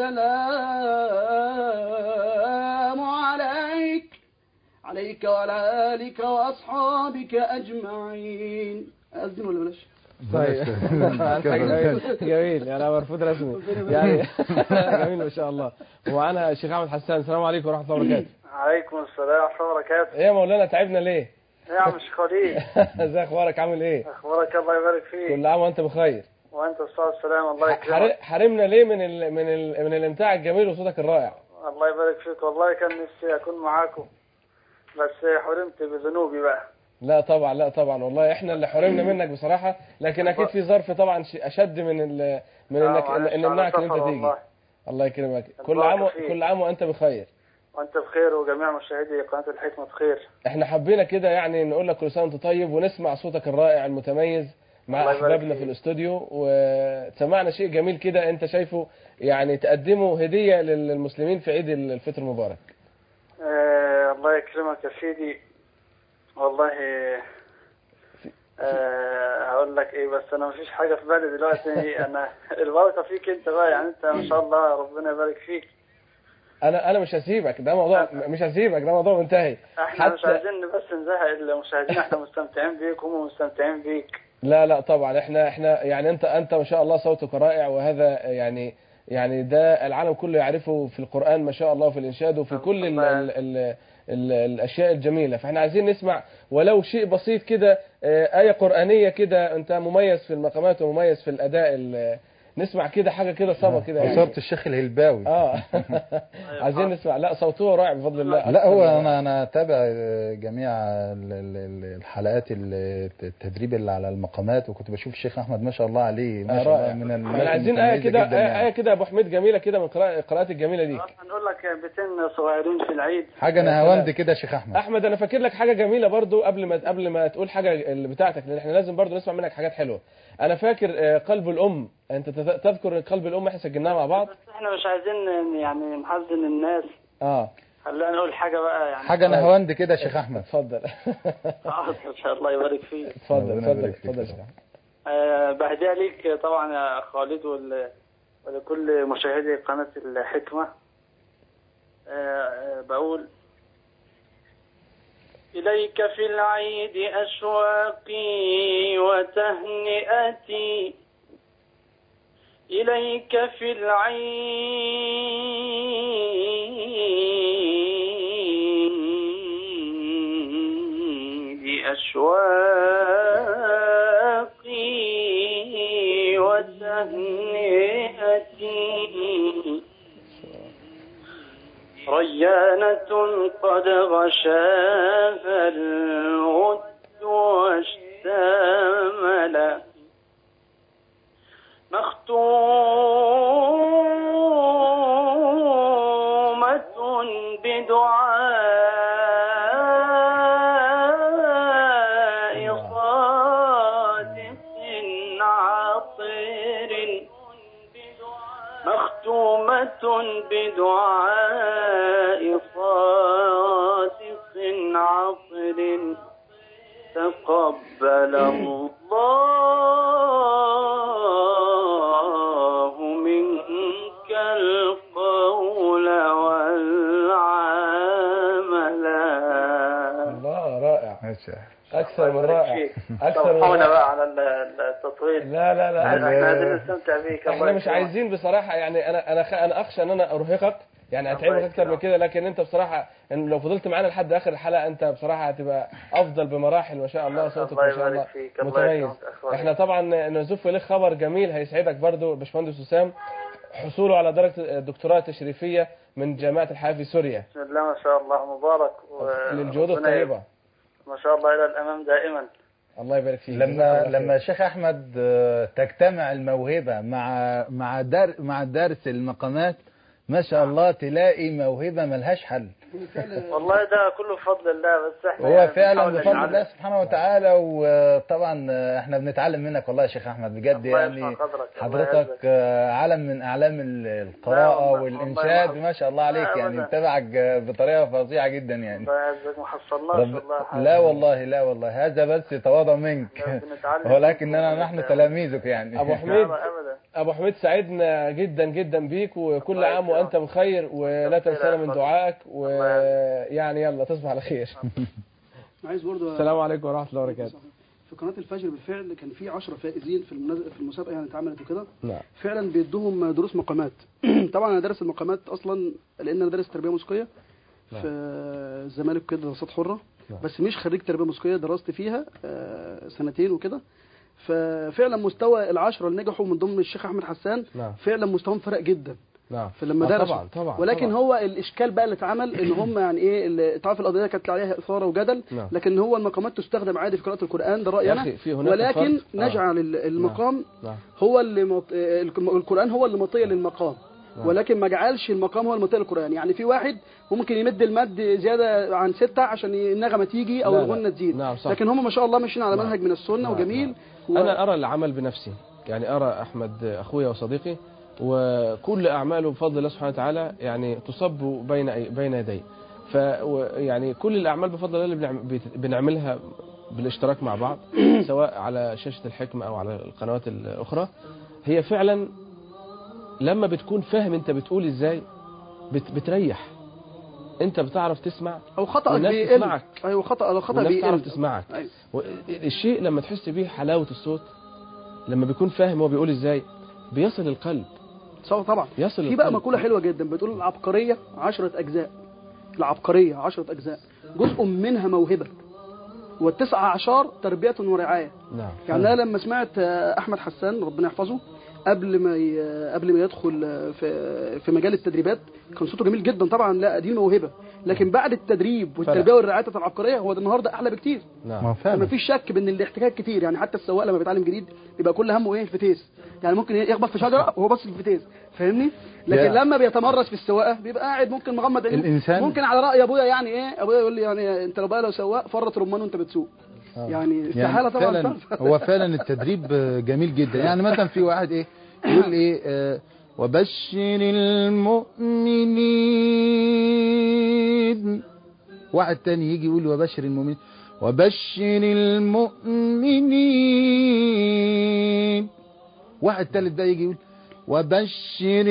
Speaker 8: والسلام عليك عليك وعلى آلك وأصحابك أجمعين أذن ولا بلاش
Speaker 2: طيب جميل جميل يعني مرفوض رسمي يعني جميل ما شاء الله ومعانا الشيخ احمد حسان السلام عليكم ورحمه الله وبركاته
Speaker 12: عليكم السلام ورحمة الله وبركاته
Speaker 2: ايه يا مولانا تعبنا ليه
Speaker 12: يا عم الشيخ وليد
Speaker 2: ازي اخبارك عامل ايه
Speaker 12: اخبارك الله يبارك فيك
Speaker 2: كل عام وانت بخير
Speaker 12: وانت الصلاة والسلام الله
Speaker 2: حر-
Speaker 12: يكرمك
Speaker 2: حرمنا ليه من ال... من ال... من الامتاع الجميل وصوتك الرائع
Speaker 12: الله يبارك فيك والله كان نفسي اكون معاكم بس حرمت بذنوبي بقى
Speaker 2: لا طبعا لا طبعا والله احنا اللي حرمنا منك بصراحه لكن اكيد في ظرف طبعا ش- اشد من ال... من
Speaker 12: آه،
Speaker 2: انك
Speaker 12: معلش،
Speaker 2: ان
Speaker 12: على
Speaker 2: نمنعك ان انت
Speaker 12: سفر
Speaker 2: تيجي
Speaker 12: والله.
Speaker 2: الله يكرمك كل
Speaker 12: البركة
Speaker 2: عام و-
Speaker 12: فيك.
Speaker 2: كل عام وانت بخير
Speaker 12: وانت بخير وجميع مشاهدي قناة الحكمة بخير
Speaker 2: احنا حبينا كده يعني نقول لك كل سنه وانت طيب ونسمع صوتك الرائع المتميز مع
Speaker 12: الله يبارك
Speaker 2: احبابنا في
Speaker 12: فيك.
Speaker 2: الاستوديو وسمعنا شيء جميل كده انت شايفه يعني تقدمه هديه للمسلمين في عيد الفطر المبارك
Speaker 12: آه الله يكرمك يا سيدي والله آه هقول لك ايه بس انا مفيش حاجة في بالي دلوقتي انا البركة فيك انت بقى يعني انت ما شاء الله ربنا يبارك فيك
Speaker 2: انا انا مش هسيبك ده موضوع مش هسيبك ده موضوع منتهي
Speaker 12: احنا مش عايزين بس نزهق المشاهدين احنا مستمتعين بيك وهم مستمتعين بيك
Speaker 2: لا لا طبعا احنا احنا يعني انت انت ما شاء الله صوتك رائع وهذا يعني يعني ده العالم كله يعرفه في القرآن ما شاء الله وفي الإنشاد وفي كل ال ال ال ال الأشياء الجميلة فاحنا عايزين نسمع ولو شيء بسيط كده آه، آية قرآنية كده أنت مميز في المقامات ومميز في الأداء ال- نسمع كده حاجة كده صبا كده يعني.
Speaker 3: صورة الشيخ الهلباوي
Speaker 2: اه عايزين نسمع لا صوته رائع بفضل الله
Speaker 3: لا هو انا انا اتابع جميع ال- ال- ال- الحلقات ال- التدريب اللي على المقامات وكنت بشوف الشيخ احمد ما شاء الله عليه ما
Speaker 2: آه،
Speaker 3: شاء الله
Speaker 2: رائع
Speaker 3: من
Speaker 2: احنا عايزين آية
Speaker 3: المتميزة
Speaker 2: كده
Speaker 3: جداً
Speaker 2: آية
Speaker 3: يعني.
Speaker 2: آية كده يا أبو حميد جميلة كده من قراءة- القراءات الجميلة دي
Speaker 12: هنقول لك بيتين صغيرين في العيد
Speaker 3: حاجه نهاوند كده يا شيخ احمد
Speaker 2: احمد انا فاكر لك حاجه جميله برضو قبل ما قبل ما تقول حاجه اللي بتاعتك لان احنا لازم برضو نسمع منك حاجات حلوه انا فاكر آه، قلب الام انت تت- تذكر قلب الام احنا سجلناها مع بعض
Speaker 12: احنا مش عايزين يعني نحزن الناس
Speaker 2: اه
Speaker 12: خلينا نقول حاجة بقى يعني
Speaker 3: حاجه نهاوند كده يا شيخ احمد
Speaker 2: اتفضل
Speaker 12: حاضر ان شاء الله يبارك فيك
Speaker 2: اتفضل
Speaker 3: ربنا
Speaker 2: اتفضل
Speaker 3: يبارك فيك
Speaker 2: اتفضل
Speaker 3: يا
Speaker 2: يا شيخ
Speaker 3: رب.
Speaker 2: أحمد.
Speaker 12: آه، بهديها ليك طبعا يا خالد وال... ولكل مشاهدي قناة الحكمة آه، آه، بقول إليك في العيد أشواقي وتهنئتي إليك في العيد أشواقي وتهنئتي ريانة قد غشاها الغد واشتمل مختومة بدعاء صادق عطر مختومة بدعاء صادق عطر تقبل الله منك القبول
Speaker 3: شيخ
Speaker 2: اكثر من رائع اكثر من
Speaker 12: سامحونا
Speaker 2: رائع
Speaker 12: بقى على ال- ال- التطويل
Speaker 2: لا لا لا
Speaker 12: احنا عايزين نستمتع بيك الله
Speaker 2: احنا مش
Speaker 12: يكرمك.
Speaker 2: عايزين بصراحه يعني انا انا خ... انا اخشى ان انا ارهقك يعني
Speaker 12: الله
Speaker 2: اتعبك اكتر من
Speaker 12: يكرمك.
Speaker 2: كده لكن انت بصراحه إن لو فضلت معانا لحد اخر الحلقه انت بصراحه هتبقى افضل بمراحل ما شاء الله صوتك
Speaker 12: الله
Speaker 2: ما شاء الله
Speaker 12: يبارك فيك، الله
Speaker 2: متميز
Speaker 12: يكرمك أخواني.
Speaker 2: احنا طبعا نزف لك خبر جميل هيسعدك برضو باشمهندس وسام حصوله على درجه الدكتوراه التشريفيه من جامعه الحياه في سوريا
Speaker 12: بسم الله ما شاء الله مبارك و-
Speaker 2: للجهود
Speaker 12: ربنا
Speaker 2: الطيبه
Speaker 12: ما شاء الله الى الامام دائما
Speaker 2: الله يبارك فيك
Speaker 3: لما
Speaker 2: جزاك الله
Speaker 3: لما
Speaker 2: خير.
Speaker 3: الشيخ احمد آه، تجتمع الموهبه مع مع در مع درس المقامات ما شاء الله تلاقي موهبه ملهاش حل
Speaker 12: والله ده كله بفضل الله بس احنا
Speaker 3: هو
Speaker 12: يعني
Speaker 3: فعلا
Speaker 12: بنحاول
Speaker 3: بفضل
Speaker 12: نتعلم.
Speaker 3: الله سبحانه وتعالى وطبعا آه، احنا بنتعلم منك والله يا شيخ احمد بجد
Speaker 12: الله
Speaker 3: يعني
Speaker 12: يرفع قدرك، الله
Speaker 3: حضرتك
Speaker 12: يعزك.
Speaker 3: آه، علم من اعلام ال-
Speaker 12: لا
Speaker 3: القراءه
Speaker 12: والله،
Speaker 3: والانشاد
Speaker 12: والله
Speaker 3: ما شاء الله عليك
Speaker 12: لا
Speaker 3: يعني
Speaker 12: أبداً.
Speaker 3: متابعك آه، بطريقه فظيعه جدا يعني
Speaker 12: الله يعزك ما حصلناش
Speaker 3: رب...
Speaker 12: والله حاجة.
Speaker 3: لا والله لا والله هذا بس تواضع منك
Speaker 12: بنتعلم
Speaker 3: ولكننا نحن تلاميذك يعني
Speaker 2: ابو حميد
Speaker 12: لا ابدا
Speaker 2: ابو حميد سعدنا جدا جدا بيك وكل
Speaker 12: الله
Speaker 2: عام
Speaker 12: يكرمك.
Speaker 2: وانت بخير ولا
Speaker 12: بخير
Speaker 2: تنسانا
Speaker 12: يا
Speaker 2: من
Speaker 12: أخوي.
Speaker 2: دعائك ويعني يلا تصبح على خير
Speaker 4: عايز برضه
Speaker 2: السلام عليكم ورحمه الله وبركاته
Speaker 4: في قناه الفجر بالفعل كان في 10 فائزين في المنaz- في المسابقه يعني اتعملت وكده
Speaker 2: نعم
Speaker 4: فعلا بيدوهم دروس مقامات طبعا انا دارس المقامات اصلا لان انا دارس تربيه موسيقيه
Speaker 2: نعم.
Speaker 4: في الزمالك كده دراسات حره
Speaker 2: نعم.
Speaker 4: بس مش خريج تربيه موسيقيه درست فيها آه، سنتين وكده ففعلا مستوى العشرة اللي نجحوا من ضمن الشيخ احمد حسان
Speaker 2: نعم
Speaker 4: فعلا مستواهم فرق جدا
Speaker 2: نعم
Speaker 4: فلما
Speaker 2: آه
Speaker 4: درسوا
Speaker 2: طبعا طبعا
Speaker 4: ولكن
Speaker 2: طبعا.
Speaker 4: هو الاشكال بقى اللي اتعمل ان هم يعني ايه اللي- تعرف القضيه كانت عليها اثاره وجدل
Speaker 2: نعم.
Speaker 4: لكن هو المقامات تستخدم عادي في قراءه القران ده رايي
Speaker 2: يا
Speaker 4: انا
Speaker 2: أخي في هناك
Speaker 4: ولكن
Speaker 2: فرق. آه.
Speaker 4: نجعل ال- المقام
Speaker 2: نعم
Speaker 4: هو اللي مط... آه، الك- القران هو اللي مطيه للمقام
Speaker 2: نعم.
Speaker 4: ولكن ما جعلش المقام هو المطيه للقران يعني في واحد ممكن يمد المد زياده عن ستة عشان النغمه تيجي او
Speaker 2: لا، لا.
Speaker 4: الغنه تزيد
Speaker 2: نعم، صح.
Speaker 4: لكن هم ما شاء الله ماشيين على
Speaker 2: نعم.
Speaker 4: منهج من السنه
Speaker 2: نعم،
Speaker 4: وجميل و...
Speaker 2: انا ارى العمل بنفسي يعني ارى احمد اخويا وصديقي وكل اعماله بفضل الله سبحانه وتعالى يعني تصب بين أي- بين يدي ف و- يعني كل الاعمال بفضل الله اللي بنعم- بت- بنعملها بالاشتراك مع بعض سواء على شاشه الحكمه او على القنوات الاخرى هي فعلا لما بتكون فاهم انت بتقول ازاي بت بتريح انت بتعرف تسمع
Speaker 4: او خطا
Speaker 2: والناس
Speaker 4: بيقل
Speaker 2: تسمعك.
Speaker 4: ايوه خطا لو خطا
Speaker 2: والناس
Speaker 4: بيقل
Speaker 2: تعرف تسمعك
Speaker 4: أيوة.
Speaker 2: و- الشيء لما تحس بيه حلاوة الصوت لما بيكون فاهم هو بيقول ازاي بيصل القلب
Speaker 4: صح طبعا
Speaker 2: يصل
Speaker 4: في
Speaker 2: القلب.
Speaker 4: بقى مقولة حلوة جدا بتقول العبقرية عشرة أجزاء العبقرية عشرة أجزاء جزء منها موهبة والتسعة عشر تربية ورعاية
Speaker 2: نعم
Speaker 4: يعني أنا لما سمعت آه، أحمد حسان ربنا يحفظه قبل ما ي... قبل ما يدخل آه، في في مجال التدريبات كان صوته جميل جدا طبعا لا دي موهبه لكن بعد التدريب والتربيه والرعايه بتاعت العبقريه هو ده النهارده احلى بكتير
Speaker 3: ما هو
Speaker 2: نعم
Speaker 3: فعلا
Speaker 4: ما فيش شك بان الاحتكاك كتير يعني حتى السواق لما بيتعلم جديد بيبقى كل همه ايه الفتيس يعني ممكن يخبط في شجره وهو باصص في الفتيس فاهمني لكن
Speaker 3: يا.
Speaker 4: لما بيتمرس في السواقه بيبقى قاعد ممكن مغمض عينه
Speaker 3: الإنسان-
Speaker 4: ممكن على راي ابويا يعني ايه ابويا يقول لي يعني انت لو بقى لو سواق فرط رمان وانت بتسوق يعني استحاله طبعا
Speaker 3: فعلا
Speaker 4: تعرف.
Speaker 3: هو فعلا التدريب جميل جدا يعني مثلا في واحد ايه يقول ايه آه وبشر المؤمنين واحد تاني يجي يقول وبشر المؤمنين وبشر المؤمنين واحد تالت بقى يجي يقول وبشر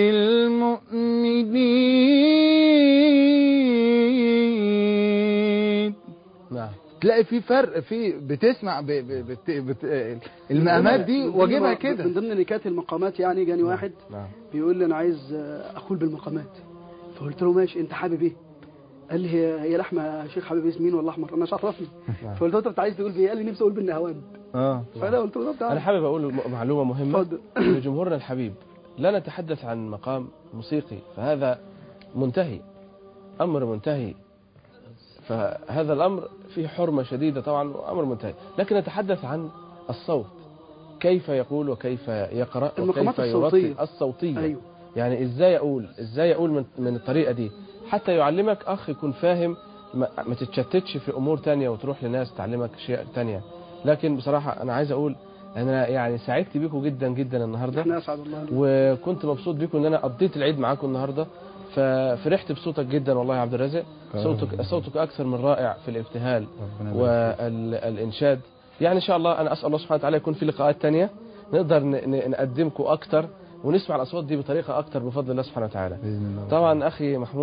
Speaker 3: المؤمنين
Speaker 2: نعم
Speaker 3: تلاقي في فرق في بتسمع ب... ب... بت... بت... المقامات دي
Speaker 4: من ضمن-
Speaker 3: واجبها
Speaker 4: من
Speaker 3: كده
Speaker 4: ضمن نكات المقامات يعني جاني واحد
Speaker 2: نعم
Speaker 4: بيقول لي انا عايز آه، اقول بالمقامات فقلت له ماشي انت حابب ايه قال لي هي هي لحمه يا شيخ حابب ياسمين ولا احمر انا مش عرفني
Speaker 2: نعم.
Speaker 4: فقلت له انت عايز تقول بايه قال لي نفسي اقول بالنهوان
Speaker 3: اه
Speaker 4: فانا قلت له طب
Speaker 2: انا
Speaker 4: تعالى
Speaker 2: حابب اقول م- معلومة مهمة
Speaker 4: اتفضل.
Speaker 2: لجمهورنا الحبيب لا نتحدث عن مقام موسيقي فهذا منتهي امر منتهي فهذا الامر فيه حرمة شديدة طبعا وامر منتهي لكن نتحدث عن الصوت كيف يقول وكيف يقرأ
Speaker 4: المقامات
Speaker 2: وكيف
Speaker 4: الصوتية.
Speaker 2: يرتل الصوتية
Speaker 4: ايوه
Speaker 2: يعني ازاي اقول ازاي اقول من, من الطريقه دي حتى يعلمك اخ يكون فاهم ما, ما تتشتتش في امور تانية وتروح لناس تعلمك شيء تانية لكن بصراحه انا عايز اقول انا يعني سعدت بيكم جدا جدا النهارده
Speaker 4: احنا اسعد الله
Speaker 2: وكنت مبسوط بيكم ان انا قضيت العيد معاكم النهارده ففرحت بصوتك جدا والله يا عبد الرازق صوتك صوتك اكثر من رائع في الابتهال
Speaker 3: ربنا يبارك فيك.
Speaker 2: والانشاد يعني ان شاء الله انا اسال الله سبحانه وتعالى يكون في لقاءات تانية نقدر ن- ن- نقدمكم اكتر ونسمع الاصوات دي بطريقه اكتر بفضل الله سبحانه وتعالى
Speaker 3: باذن الله
Speaker 2: طبعا اخي محمود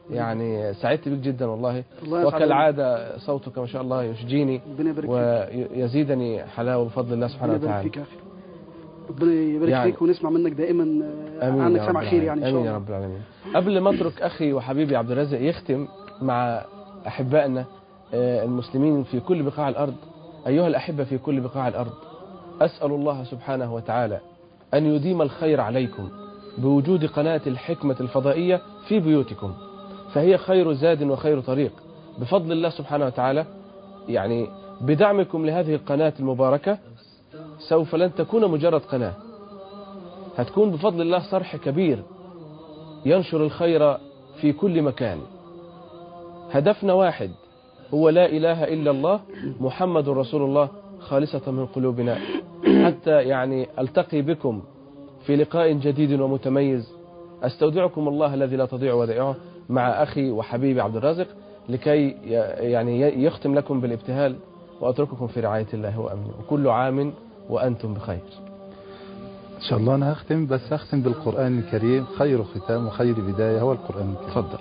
Speaker 2: يعني سعدت بك جدا والله
Speaker 4: الله يسعدك.
Speaker 2: وكالعادة صوتك ما شاء الله يشجيني
Speaker 4: ربنا يبارك فيك
Speaker 2: ويزيدني حلاوة بفضل الله سبحانه
Speaker 4: ربنا يبارك
Speaker 2: وتعالى
Speaker 4: فيك يا اخي ربنا يبارك
Speaker 2: يعني-
Speaker 4: فيك ونسمع منك دائما آه،
Speaker 2: امين
Speaker 4: عنك
Speaker 2: يا
Speaker 4: سمع
Speaker 2: رب
Speaker 4: خير يعني ان شاء
Speaker 2: امين يا
Speaker 4: الله
Speaker 2: رب العالمين قبل ما اترك اخي وحبيبي عبد الرازق يختم مع احبائنا آه، المسلمين في كل بقاع الارض ايها الاحبه في كل بقاع الارض اسال الله سبحانه وتعالى ان يديم الخير عليكم بوجود قناه الحكمه الفضائيه في بيوتكم فهي خير زاد وخير طريق بفضل الله سبحانه وتعالى يعني بدعمكم لهذه القناه المباركه سوف لن تكون مجرد قناه هتكون بفضل الله صرح كبير ينشر الخير في كل مكان هدفنا واحد هو لا إله إلا الله محمد رسول الله خالصة من قلوبنا حتى يعني ألتقي بكم في لقاء جديد ومتميز أستودعكم الله الذي لا تضيع ودائعه مع أخي وحبيبي عبد الرازق لكي ي- يعني ي- يختم لكم بالابتهال وأترككم في رعاية الله وأمنه وكل عام وأنتم بخير
Speaker 3: إن شاء الله أنا هختم بس هختم بالقرآن الكريم خير ختام وخير بداية هو القرآن الكريم
Speaker 2: تفضل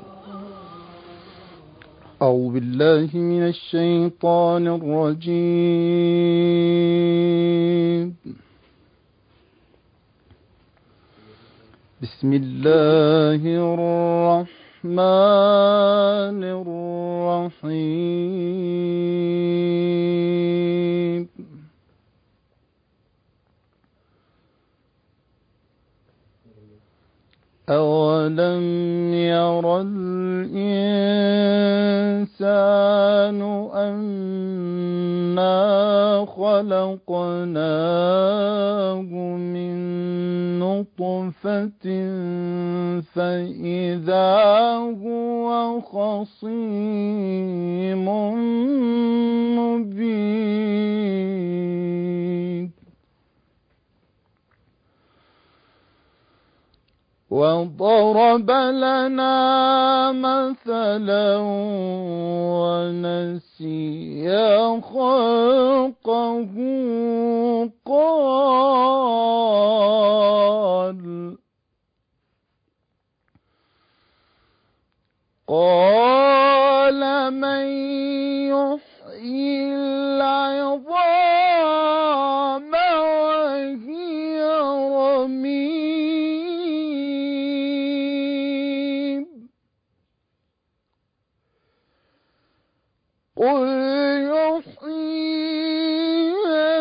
Speaker 11: أعوذ بالله من الشيطان الرجيم بسم الله الرحمن الرحيم أولم ير الإنسان أنا خلقناه من نطفة فإذا هو خصيم مبين وضرب لنا مثلا ونسي خلقه قال قال من يحيي العظام وهي رميم قل يحييها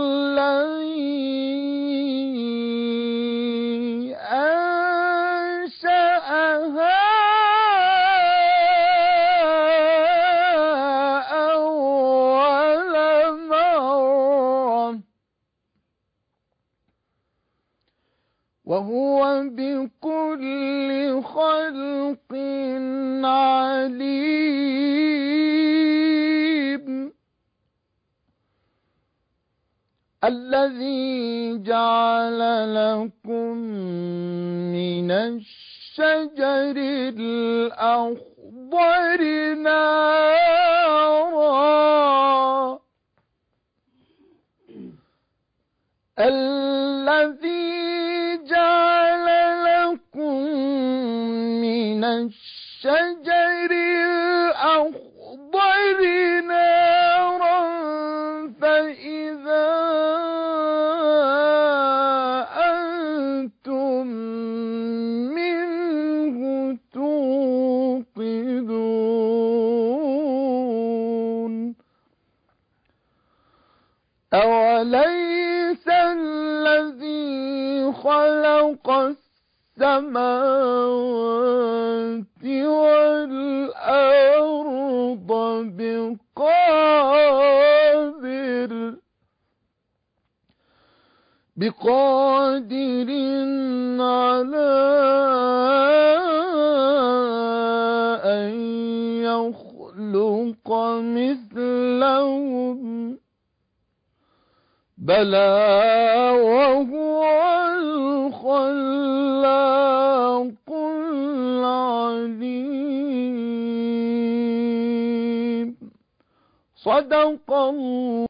Speaker 11: الذي أنشأها أول مرة وهو بكل خلق عليم الذي جعل لكم من الشجر الأخضر نارا الذي جعل لكم من الشجر الأخضر نارا فإذا أنتم منه توقدون أوليس الذي خلق السماوات والأرض بقادر بقادر على أن يخلق مثلهم بلى وهو الخلاق العليم صدق الله